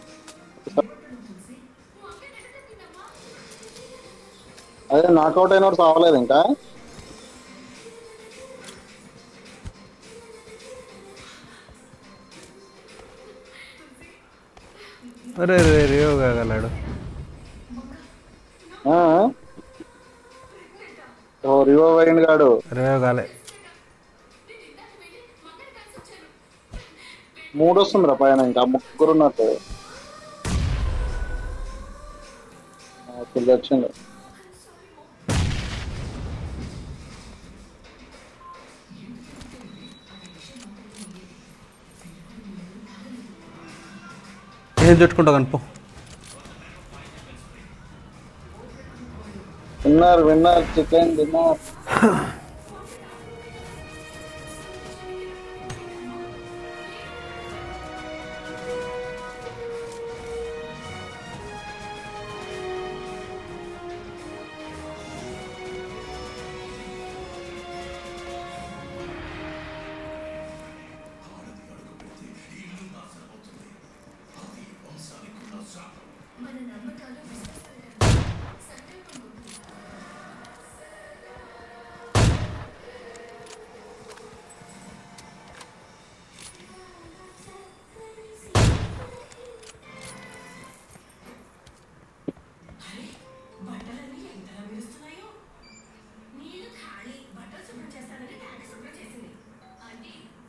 అదే నాకౌట్ అయిన వాడు సావలేదు ఇంకా అరే రే రేవ్ కాగలడు ఆ? ఓ రివైవ్ అయింది కాడు రేవ్ కాలే మూడు వస్తుందిరా పైన ఇంకా ముగ్గురు ఉన్నట్టు ఆ, పిల్ల వచ్చింది ఏం చుట్టుకుంటావు కనుపో విన్నారు విన్నారు చికెన్ తిన్నారు